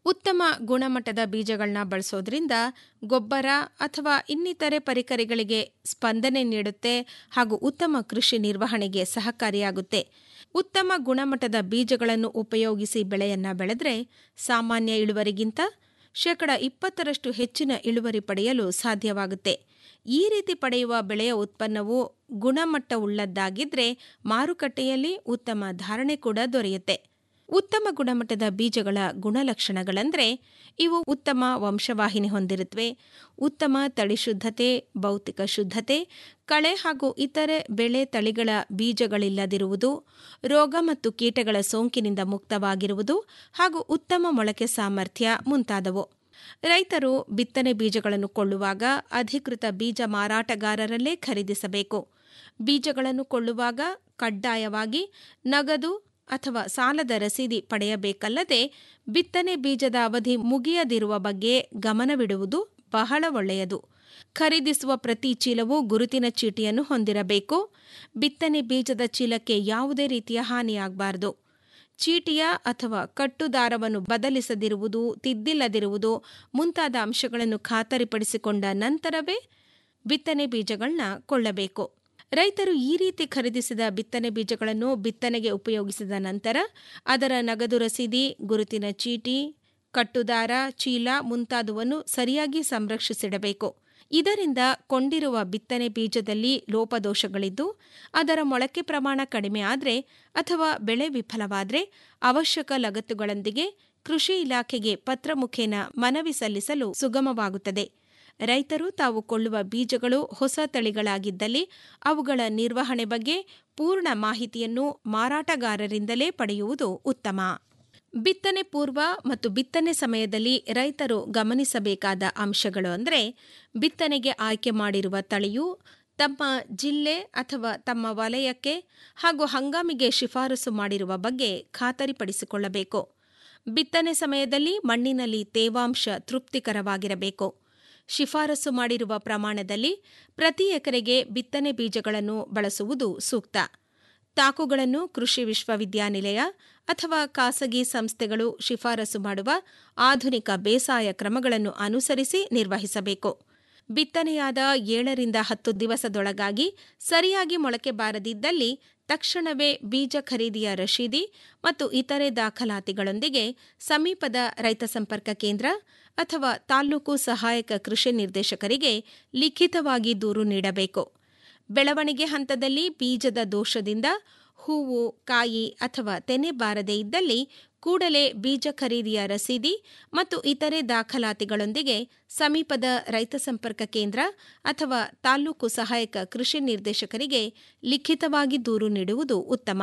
ಉತ್ತಮ ಗುಣಮಟ್ಟದ ಬೀಜಗಳನ್ನ ಬಳಸೋದ್ರಿಂದ ಗೊಬ್ಬರ ಅಥವಾ ಇನ್ನಿತರೆ ಪರಿಕರಗಳಿಗೆ ಸ್ಪಂದನೆ ನೀಡುತ್ತೆ ಹಾಗೂ ಉತ್ತಮ ಕೃಷಿ ನಿರ್ವಹಣೆಗೆ ಸಹಕಾರಿಯಾಗುತ್ತೆ ಉತ್ತಮ ಗುಣಮಟ್ಟದ ಬೀಜಗಳನ್ನು ಉಪಯೋಗಿಸಿ ಬೆಳೆಯನ್ನ ಬೆಳೆದ್ರೆ ಸಾಮಾನ್ಯ ಇಳುವರಿಗಿಂತ ಶೇಕಡ ಇಪ್ಪತ್ತರಷ್ಟು ಹೆಚ್ಚಿನ ಇಳುವರಿ ಪಡೆಯಲು ಸಾಧ್ಯವಾಗುತ್ತೆ ಈ ರೀತಿ ಪಡೆಯುವ ಬೆಳೆಯ ಉತ್ಪನ್ನವು ಗುಣಮಟ್ಟವುಳ್ಳದ್ದಾಗಿದ್ರೆ ಮಾರುಕಟ್ಟೆಯಲ್ಲಿ ಉತ್ತಮ ಧಾರಣೆ ಕೂಡ ದೊರೆಯುತ್ತೆ ಉತ್ತಮ ಗುಣಮಟ್ಟದ ಬೀಜಗಳ ಗುಣಲಕ್ಷಣಗಳೆಂದರೆ ಇವು ಉತ್ತಮ ವಂಶವಾಹಿನಿ ಹೊಂದಿರುತ್ತವೆ ಉತ್ತಮ ತಳಿ ಶುದ್ಧತೆ ಭೌತಿಕ ಶುದ್ಧತೆ ಕಳೆ ಹಾಗೂ ಇತರೆ ಬೆಳೆ ತಳಿಗಳ ಬೀಜಗಳಿಲ್ಲದಿರುವುದು ರೋಗ ಮತ್ತು ಕೀಟಗಳ ಸೋಂಕಿನಿಂದ ಮುಕ್ತವಾಗಿರುವುದು ಹಾಗೂ ಉತ್ತಮ ಮೊಳಕೆ ಸಾಮರ್ಥ್ಯ ಮುಂತಾದವು ರೈತರು ಬಿತ್ತನೆ ಬೀಜಗಳನ್ನು ಕೊಳ್ಳುವಾಗ ಅಧಿಕೃತ ಬೀಜ ಮಾರಾಟಗಾರರಲ್ಲೇ ಖರೀದಿಸಬೇಕು ಬೀಜಗಳನ್ನು ಕೊಳ್ಳುವಾಗ ಕಡ್ಡಾಯವಾಗಿ ನಗದು ಅಥವಾ ಸಾಲದ ರಸೀದಿ ಪಡೆಯಬೇಕಲ್ಲದೆ ಬಿತ್ತನೆ ಬೀಜದ ಅವಧಿ ಮುಗಿಯದಿರುವ ಬಗ್ಗೆ ಗಮನವಿಡುವುದು ಬಹಳ ಒಳ್ಳೆಯದು ಖರೀದಿಸುವ ಪ್ರತಿ ಚೀಲವು ಗುರುತಿನ ಚೀಟಿಯನ್ನು ಹೊಂದಿರಬೇಕು ಬಿತ್ತನೆ ಬೀಜದ ಚೀಲಕ್ಕೆ ಯಾವುದೇ ರೀತಿಯ ಹಾನಿಯಾಗಬಾರದು ಚೀಟಿಯ ಅಥವಾ ಕಟ್ಟುದಾರವನ್ನು ಬದಲಿಸದಿರುವುದು ತಿದ್ದಿಲ್ಲದಿರುವುದು ಮುಂತಾದ ಅಂಶಗಳನ್ನು ಖಾತರಿಪಡಿಸಿಕೊಂಡ ನಂತರವೇ ಬಿತ್ತನೆ ಬೀಜಗಳನ್ನ ಕೊಳ್ಳಬೇಕು ರೈತರು ಈ ರೀತಿ ಖರೀದಿಸಿದ ಬಿತ್ತನೆ ಬೀಜಗಳನ್ನು ಬಿತ್ತನೆಗೆ ಉಪಯೋಗಿಸಿದ ನಂತರ ಅದರ ನಗದು ರಸೀದಿ ಗುರುತಿನ ಚೀಟಿ ಕಟ್ಟುದಾರ ಚೀಲ ಮುಂತಾದವನ್ನು ಸರಿಯಾಗಿ ಸಂರಕ್ಷಿಸಿಡಬೇಕು ಇದರಿಂದ ಕೊಂಡಿರುವ ಬಿತ್ತನೆ ಬೀಜದಲ್ಲಿ ಲೋಪದೋಷಗಳಿದ್ದು ಅದರ ಮೊಳಕೆ ಪ್ರಮಾಣ ಕಡಿಮೆ ಆದರೆ ಅಥವಾ ಬೆಳೆ ವಿಫಲವಾದರೆ ಅವಶ್ಯಕ ಲಗತ್ತುಗಳೊಂದಿಗೆ ಕೃಷಿ ಇಲಾಖೆಗೆ ಪತ್ರ ಮುಖೇನ ಮನವಿ ಸಲ್ಲಿಸಲು ಸುಗಮವಾಗುತ್ತದೆ ರೈತರು ತಾವು ಕೊಳ್ಳುವ ಬೀಜಗಳು ಹೊಸ ತಳಿಗಳಾಗಿದ್ದಲ್ಲಿ ಅವುಗಳ ನಿರ್ವಹಣೆ ಬಗ್ಗೆ ಪೂರ್ಣ ಮಾಹಿತಿಯನ್ನು ಮಾರಾಟಗಾರರಿಂದಲೇ ಪಡೆಯುವುದು ಉತ್ತಮ ಬಿತ್ತನೆ ಪೂರ್ವ ಮತ್ತು ಬಿತ್ತನೆ ಸಮಯದಲ್ಲಿ ರೈತರು ಗಮನಿಸಬೇಕಾದ ಅಂಶಗಳು ಅಂದರೆ ಬಿತ್ತನೆಗೆ ಆಯ್ಕೆ ಮಾಡಿರುವ ತಳಿಯು ತಮ್ಮ ಜಿಲ್ಲೆ ಅಥವಾ ತಮ್ಮ ವಲಯಕ್ಕೆ ಹಾಗೂ ಹಂಗಾಮಿಗೆ ಶಿಫಾರಸು ಮಾಡಿರುವ ಬಗ್ಗೆ ಖಾತರಿಪಡಿಸಿಕೊಳ್ಳಬೇಕು ಬಿತ್ತನೆ ಸಮಯದಲ್ಲಿ ಮಣ್ಣಿನಲ್ಲಿ ತೇವಾಂಶ ತೃಪ್ತಿಕರವಾಗಿರಬೇಕು ಶಿಫಾರಸು ಮಾಡಿರುವ ಪ್ರಮಾಣದಲ್ಲಿ ಪ್ರತಿ ಎಕರೆಗೆ ಬಿತ್ತನೆ ಬೀಜಗಳನ್ನು ಬಳಸುವುದು ಸೂಕ್ತ ತಾಕುಗಳನ್ನು ಕೃಷಿ ವಿಶ್ವವಿದ್ಯಾನಿಲಯ ಅಥವಾ ಖಾಸಗಿ ಸಂಸ್ಥೆಗಳು ಶಿಫಾರಸು ಮಾಡುವ ಆಧುನಿಕ ಬೇಸಾಯ ಕ್ರಮಗಳನ್ನು ಅನುಸರಿಸಿ ನಿರ್ವಹಿಸಬೇಕು ಬಿತ್ತನೆಯಾದ ಏಳರಿಂದ ಹತ್ತು ದಿವಸದೊಳಗಾಗಿ ಸರಿಯಾಗಿ ಮೊಳಕೆ ಬಾರದಿದ್ದಲ್ಲಿ ತಕ್ಷಣವೇ ಬೀಜ ಖರೀದಿಯ ರಶೀದಿ ಮತ್ತು ಇತರೆ ದಾಖಲಾತಿಗಳೊಂದಿಗೆ ಸಮೀಪದ ರೈತ ಸಂಪರ್ಕ ಕೇಂದ್ರ ಅಥವಾ ತಾಲ್ಲೂಕು ಸಹಾಯಕ ಕೃಷಿ ನಿರ್ದೇಶಕರಿಗೆ ಲಿಖಿತವಾಗಿ ದೂರು ನೀಡಬೇಕು ಬೆಳವಣಿಗೆ ಹಂತದಲ್ಲಿ ಬೀಜದ ದೋಷದಿಂದ ಹೂವು ಕಾಯಿ ಅಥವಾ ತೆನೆ ಬಾರದೇ ಇದ್ದಲ್ಲಿ ಕೂಡಲೇ ಬೀಜ ಖರೀದಿಯ ರಸೀದಿ ಮತ್ತು ಇತರೆ ದಾಖಲಾತಿಗಳೊಂದಿಗೆ ಸಮೀಪದ ರೈತ ಸಂಪರ್ಕ ಕೇಂದ್ರ ಅಥವಾ ತಾಲ್ಲೂಕು ಸಹಾಯಕ ಕೃಷಿ ನಿರ್ದೇಶಕರಿಗೆ ಲಿಖಿತವಾಗಿ ದೂರು ನೀಡುವುದು ಉತ್ತಮ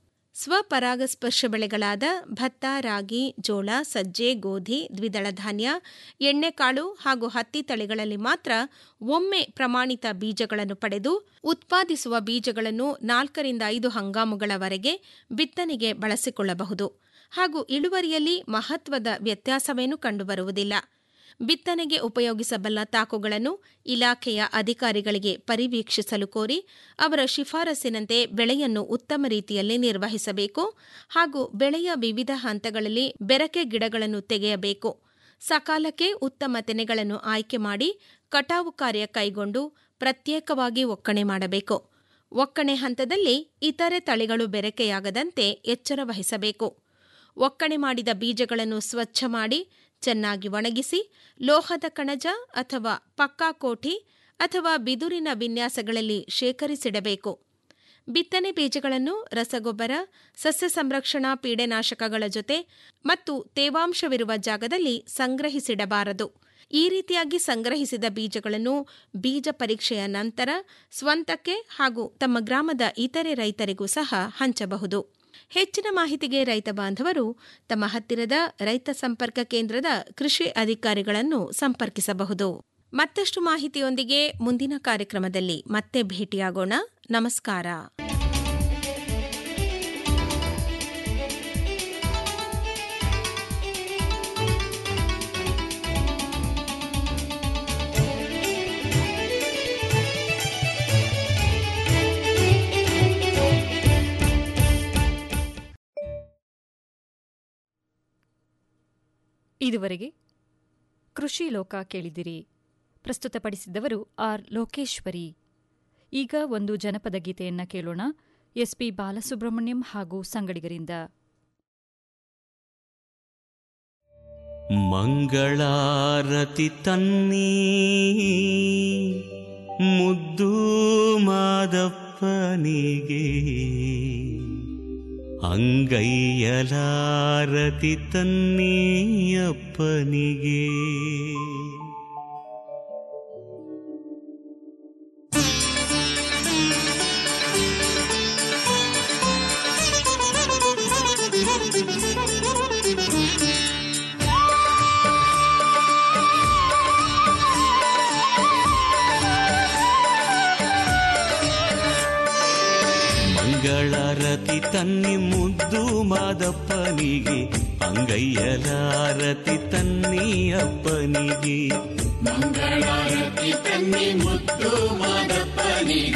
ಸ್ವಪರಾಗಸ್ಪರ್ಶ ಬೆಳೆಗಳಾದ ಭತ್ತ ರಾಗಿ ಜೋಳ ಸಜ್ಜೆ ಗೋಧಿ ದ್ವಿದಳ ಧಾನ್ಯ ಎಣ್ಣೆಕಾಳು ಹಾಗೂ ಹತ್ತಿ ತಳಿಗಳಲ್ಲಿ ಮಾತ್ರ ಒಮ್ಮೆ ಪ್ರಮಾಣಿತ ಬೀಜಗಳನ್ನು ಪಡೆದು ಉತ್ಪಾದಿಸುವ ಬೀಜಗಳನ್ನು ನಾಲ್ಕರಿಂದ ಐದು ಹಂಗಾಮುಗಳವರೆಗೆ ಬಿತ್ತನೆಗೆ ಬಳಸಿಕೊಳ್ಳಬಹುದು ಹಾಗೂ ಇಳುವರಿಯಲ್ಲಿ ಮಹತ್ವದ ವ್ಯತ್ಯಾಸವೇನೂ ಕಂಡುಬರುವುದಿಲ್ಲ ಬಿತ್ತನೆಗೆ ಉಪಯೋಗಿಸಬಲ್ಲ ತಾಕುಗಳನ್ನು ಇಲಾಖೆಯ ಅಧಿಕಾರಿಗಳಿಗೆ ಪರಿವೀಕ್ಷಿಸಲು ಕೋರಿ ಅವರ ಶಿಫಾರಸಿನಂತೆ ಬೆಳೆಯನ್ನು ಉತ್ತಮ ರೀತಿಯಲ್ಲಿ ನಿರ್ವಹಿಸಬೇಕು ಹಾಗೂ ಬೆಳೆಯ ವಿವಿಧ ಹಂತಗಳಲ್ಲಿ ಬೆರಕೆ ಗಿಡಗಳನ್ನು ತೆಗೆಯಬೇಕು ಸಕಾಲಕ್ಕೆ ಉತ್ತಮ ತೆನೆಗಳನ್ನು ಆಯ್ಕೆ ಮಾಡಿ ಕಟಾವು ಕಾರ್ಯ ಕೈಗೊಂಡು ಪ್ರತ್ಯೇಕವಾಗಿ ಒಕ್ಕಣೆ ಮಾಡಬೇಕು ಒಕ್ಕಣೆ ಹಂತದಲ್ಲಿ ಇತರೆ ತಳಿಗಳು ಬೆರಕೆಯಾಗದಂತೆ ಎಚ್ಚರ ವಹಿಸಬೇಕು ಒಕ್ಕಣೆ ಮಾಡಿದ ಬೀಜಗಳನ್ನು ಸ್ವಚ್ಛ ಮಾಡಿ ಚೆನ್ನಾಗಿ ಒಣಗಿಸಿ ಲೋಹದ ಕಣಜ ಅಥವಾ ಪಕ್ಕಾ ಕೋಠಿ ಅಥವಾ ಬಿದುರಿನ ವಿನ್ಯಾಸಗಳಲ್ಲಿ ಶೇಖರಿಸಿಡಬೇಕು ಬಿತ್ತನೆ ಬೀಜಗಳನ್ನು ರಸಗೊಬ್ಬರ ಸಸ್ಯ ಸಂರಕ್ಷಣಾ ಪೀಡೆನಾಶಕಗಳ ಜೊತೆ ಮತ್ತು ತೇವಾಂಶವಿರುವ ಜಾಗದಲ್ಲಿ ಸಂಗ್ರಹಿಸಿಡಬಾರದು ಈ ರೀತಿಯಾಗಿ ಸಂಗ್ರಹಿಸಿದ ಬೀಜಗಳನ್ನು ಬೀಜ ಪರೀಕ್ಷೆಯ ನಂತರ ಸ್ವಂತಕ್ಕೆ ಹಾಗೂ ತಮ್ಮ ಗ್ರಾಮದ ಇತರೆ ರೈತರಿಗೂ ಸಹ ಹಂಚಬಹುದು ಹೆಚ್ಚಿನ ಮಾಹಿತಿಗೆ ರೈತ ಬಾಂಧವರು ತಮ್ಮ ಹತ್ತಿರದ ರೈತ ಸಂಪರ್ಕ ಕೇಂದ್ರದ ಕೃಷಿ ಅಧಿಕಾರಿಗಳನ್ನು ಸಂಪರ್ಕಿಸಬಹುದು ಮತ್ತಷ್ಟು ಮಾಹಿತಿಯೊಂದಿಗೆ ಮುಂದಿನ ಕಾರ್ಯಕ್ರಮದಲ್ಲಿ ಮತ್ತೆ ಭೇಟಿಯಾಗೋಣ ನಮಸ್ಕಾರ ಇದುವರೆಗೆ ಕೃಷಿ ಲೋಕ ಕೇಳಿದಿರಿ ಪ್ರಸ್ತುತಪಡಿಸಿದವರು ಆರ್ ಲೋಕೇಶ್ವರಿ ಈಗ ಒಂದು ಜನಪದ ಗೀತೆಯನ್ನ ಕೇಳೋಣ ಎಸ್ಪಿ ಬಾಲಸುಬ್ರಹ್ಮಣ್ಯಂ ಹಾಗೂ ಸಂಗಡಿಗರಿಂದ ಮಂಗಳಾರತಿ ತನ್ನಿ ಮುದ್ದು ಮಾದಪ್ಪನಿಗೆ ಅಂಗೈಯಲಾರತಿ ತನ್ನಿ ಅಪ್ಪನಿಗೆ ಮಂಗಳಾರತಿ ತನ್ನಿ ಮುದ್ದು ಮಾದಪ್ಪನಿಗೆ ಅಂಗೈಯಲಾರತಿ ತನ್ನಿ ಅಪ್ಪನಿಗೆ ಮಂಗಳಾರತಿ ತನ್ನಿ ಮುದ್ದು ಮಾದಪ್ಪನಿಗೆ